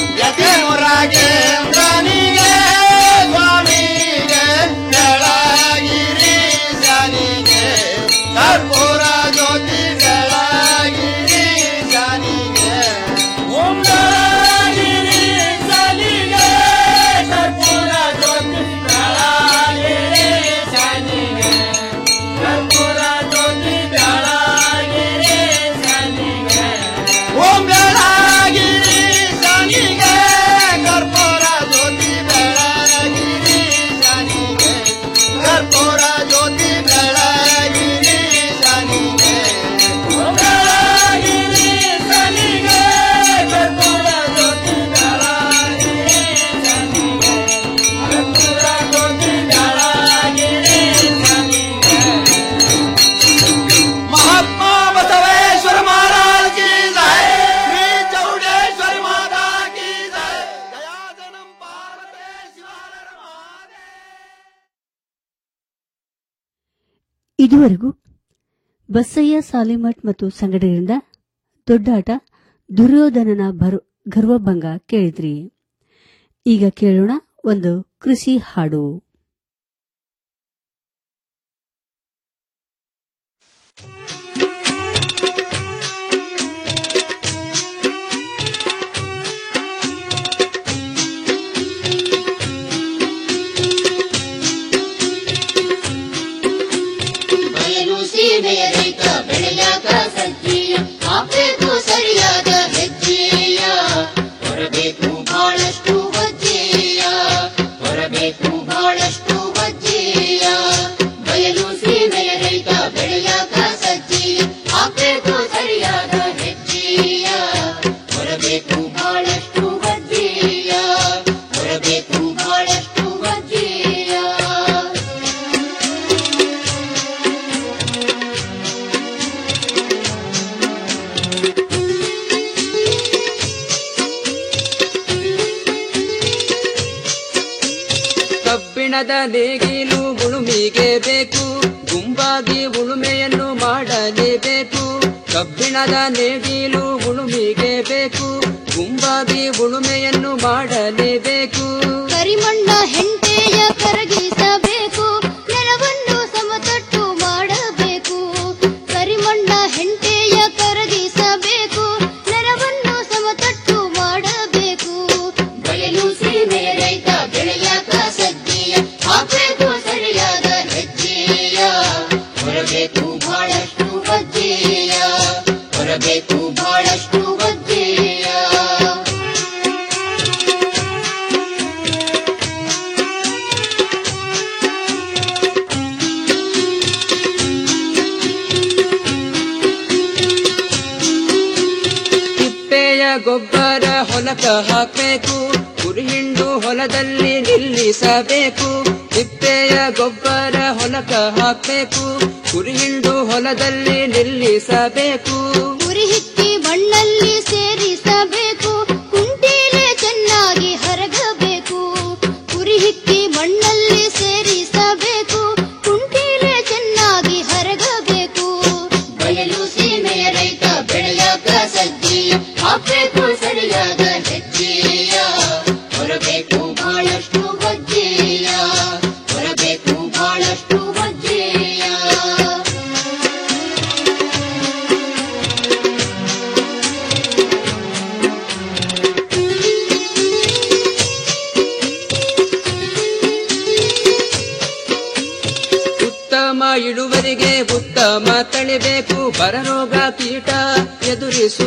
[SPEAKER 3] ಯತಿಮುರಾಗೇಂದ್ರನಿಗೆ ಸ್ವಾಮಿಗೆ ಬೆಳಗಿರಿ ಶನಿಗೆ ಕರ್ಪೂರ ಜ್ಯೋತಿ ಬೆಳಗಿರಿ ಶನಿಗೆ ಓಂ ಬೆಳಗಿರಿ ಶನಿಗೆ ಕರ್ಪೂರ ಜ್ಯೋತಿ ಬೆಳಗಿರಿ ಶನಿಗೆ ಕರ್ಪೂರ ಜ್ಯೋತಿ ಬೆಳಗಿರಿ ಶನಿಗೆ ಓಂ ಬೆಳಗಿರಿ ಶನಿಗೆ ಕರ್ಪೂರ ಜ್ಯೋತಿ ಬೆಳಗಿರಿ ಶನಿಗೆ ಕರ್ಪೂರ ಜ್ಯೋತಿ ಬೆಳಗಿರಿ ಶನಿಗೆ ಓಂ ಬೆಳಗಿರಿ ಶನಿಗೆ ಕರ್ಪೂರ ಜ್ಯೋತಿ ಬೆಳಗಿರಿ ಶನಿಗೆ ಕರ್ಪೂರ ಜ್ಯೋತಿ ಬೆಳಗಿರಿ ಶನಿಗೆ महात्मा बसवेश्वर महाराज की जय श्री चौडेश्वर माता की जय दयाजनम पार्वते शिवानर
[SPEAKER 2] ಇದುವರೆಗೂ ಬಸಯ್ಯ ಸಾಲಿಮಠ್ ಮತ್ತು ಸಂಗಡರಿಂದ ದೊಡ್ಡಾಟ ದುರ್ಯೋಧನನ ಭರು ಗರ್ವಭಂಗ ಕೇಳಿದ್ರಿ ಈಗ ಕೇಳೋಣ ಒಂದು ಕೃಷಿ ಹಾಡು
[SPEAKER 6] ಬಯಲು ಸೀಮೆಯ ರೈತ ಬೆಳೆಯಾಕ ಸಜ್ಜೀಯ ಹಾಕ್ಬೇಕು ಸರಿಯಾದ ಹೆಜ್ಜೆಯ ಹೊರಬೇಕು ಬಹಳಷ್ಟು ವಜ್ಜೆಯ ಹೊರಬೇಕು ಬಹಳಷ್ಟು ವಜ್ಜೆಯ ಬಯಲು ಸೀಮೆಯ ರೈತ ಬೆಳೆಯಾಕ ಸಜ್ಜೀಯ ಹಾಕ್ಬೇಕು ಸರಿಯಾದ ಹೆಜ್ಜೆಯ ಹೊರಬೇಕು ಬಹಳಷ್ಟು ವಜ್ಜೆಯ ಹೊರಬೇಕು ಬಹಳಷ್ಟು ವಜ್ಜೆಯ
[SPEAKER 8] ಕಬ್ಬಿಣದ ನೇಗಿಲು ಉಳುಮಿಗೆ ಬೇಕು ಗುಂಪಾಗಿ ಉಳುಮೆಯನ್ನು ಮಾಡಲೇಬೇಕು ಕಬ್ಬಿಣದ ನೇಗಿಲು ಉಳುಮಿಗೆ ಬೇಕು ಗುಂಪಾಗಿ ಉಳುಮೆಯನ್ನು ಮಾಡಲೇಬೇಕು
[SPEAKER 6] ಕರಿಮಣ್ಣ ಹೆಂಟೆಯ ಕರಗಿಸಬೇಕು ನೆಲವನ್ನು ಸಮತಟ್ಟು ಮಾಡಬೇಕು ಕರಿಮಣ್ಣ ಹೆಂಟೆಯ ಕರಗಿಸಬೇಕು ನೆಲವನ್ನು ಸಮತಟ್ಟು ಮಾಡಬೇಕು ಬಯಲು ಸೀಮೆಯ ರೈತ ಬೆಳೆಯಾಕ ಸಜ್ಜೆಯ ಹಾಕಬೇಕು ಸರಿಯಾದ ಹೆಜ್ಜೆಯ ಹೊರಬೇಕು ಬಹಳಷ್ಟು ವಜ್ಜೆಯ ಹೊರಬೇಕು ಬಹಳಷ್ಟು ವಜ್ಜೆಯ
[SPEAKER 8] ತಿಪ್ಪೆಯ ಗೊಬ್ಬರ ಹೊಲಕ ಹಾಕಬೇಕು ಕುರಿಹಿಂಡು ಹೊಲದಲ್ಲಿ ನಿಲ್ಲಿಸಬೇಕು ತಿಪ್ಪೆಯ ಗೊಬ್ಬರ ಹೊಲಕ ಹಾಕಬೇಕು ಕುರಿಹಿಂಡು ಹೊಲದಲ್ಲಿ ನಿಲ್ಲಿಸಬೇಕು
[SPEAKER 6] ಉರಿ ಹಿಕ್ಕಿ ಮಣ್ಣಲ್ಲಿ ಸೇರಿಸಬೇಕು ಕುಂಟೀಲೆ ಚೆನ್ನಾಗಿ ಹರಗಬೇಕು ಉರಿ ಹಿಕ್ಕಿ ಮಣ್ಣಲ್ಲಿ ಸೇರಿಸಬೇಕು ಕುಂಟೀಲೆ ಚೆನ್ನಾಗಿ ಹರಗಬೇಕು ಬಯಲು ಸೀಮೆಯ ರೈತ ಬೆಳೆಯಾಕ ಸಜ್ಜಿಯ ಹಾಕಬೇಕು ಸರಿಯಾದ ಹೆಜ್ಜೆಯ ಹೊರಬೇಕು ಬಹಳಷ್ಟು ಬಜ್ಜೆಯ ಹೊರಬೇಕು ಬಹಳಷ್ಟು ಬಜ್ಜೆಯ
[SPEAKER 8] ಉತ್ತಮ ಇಳುವರಿಗೆ ಉತ್ತಮ ತಳಿಬೇಕು ಬರರೋಗ ಕೀಟ ಎದುರಿಸು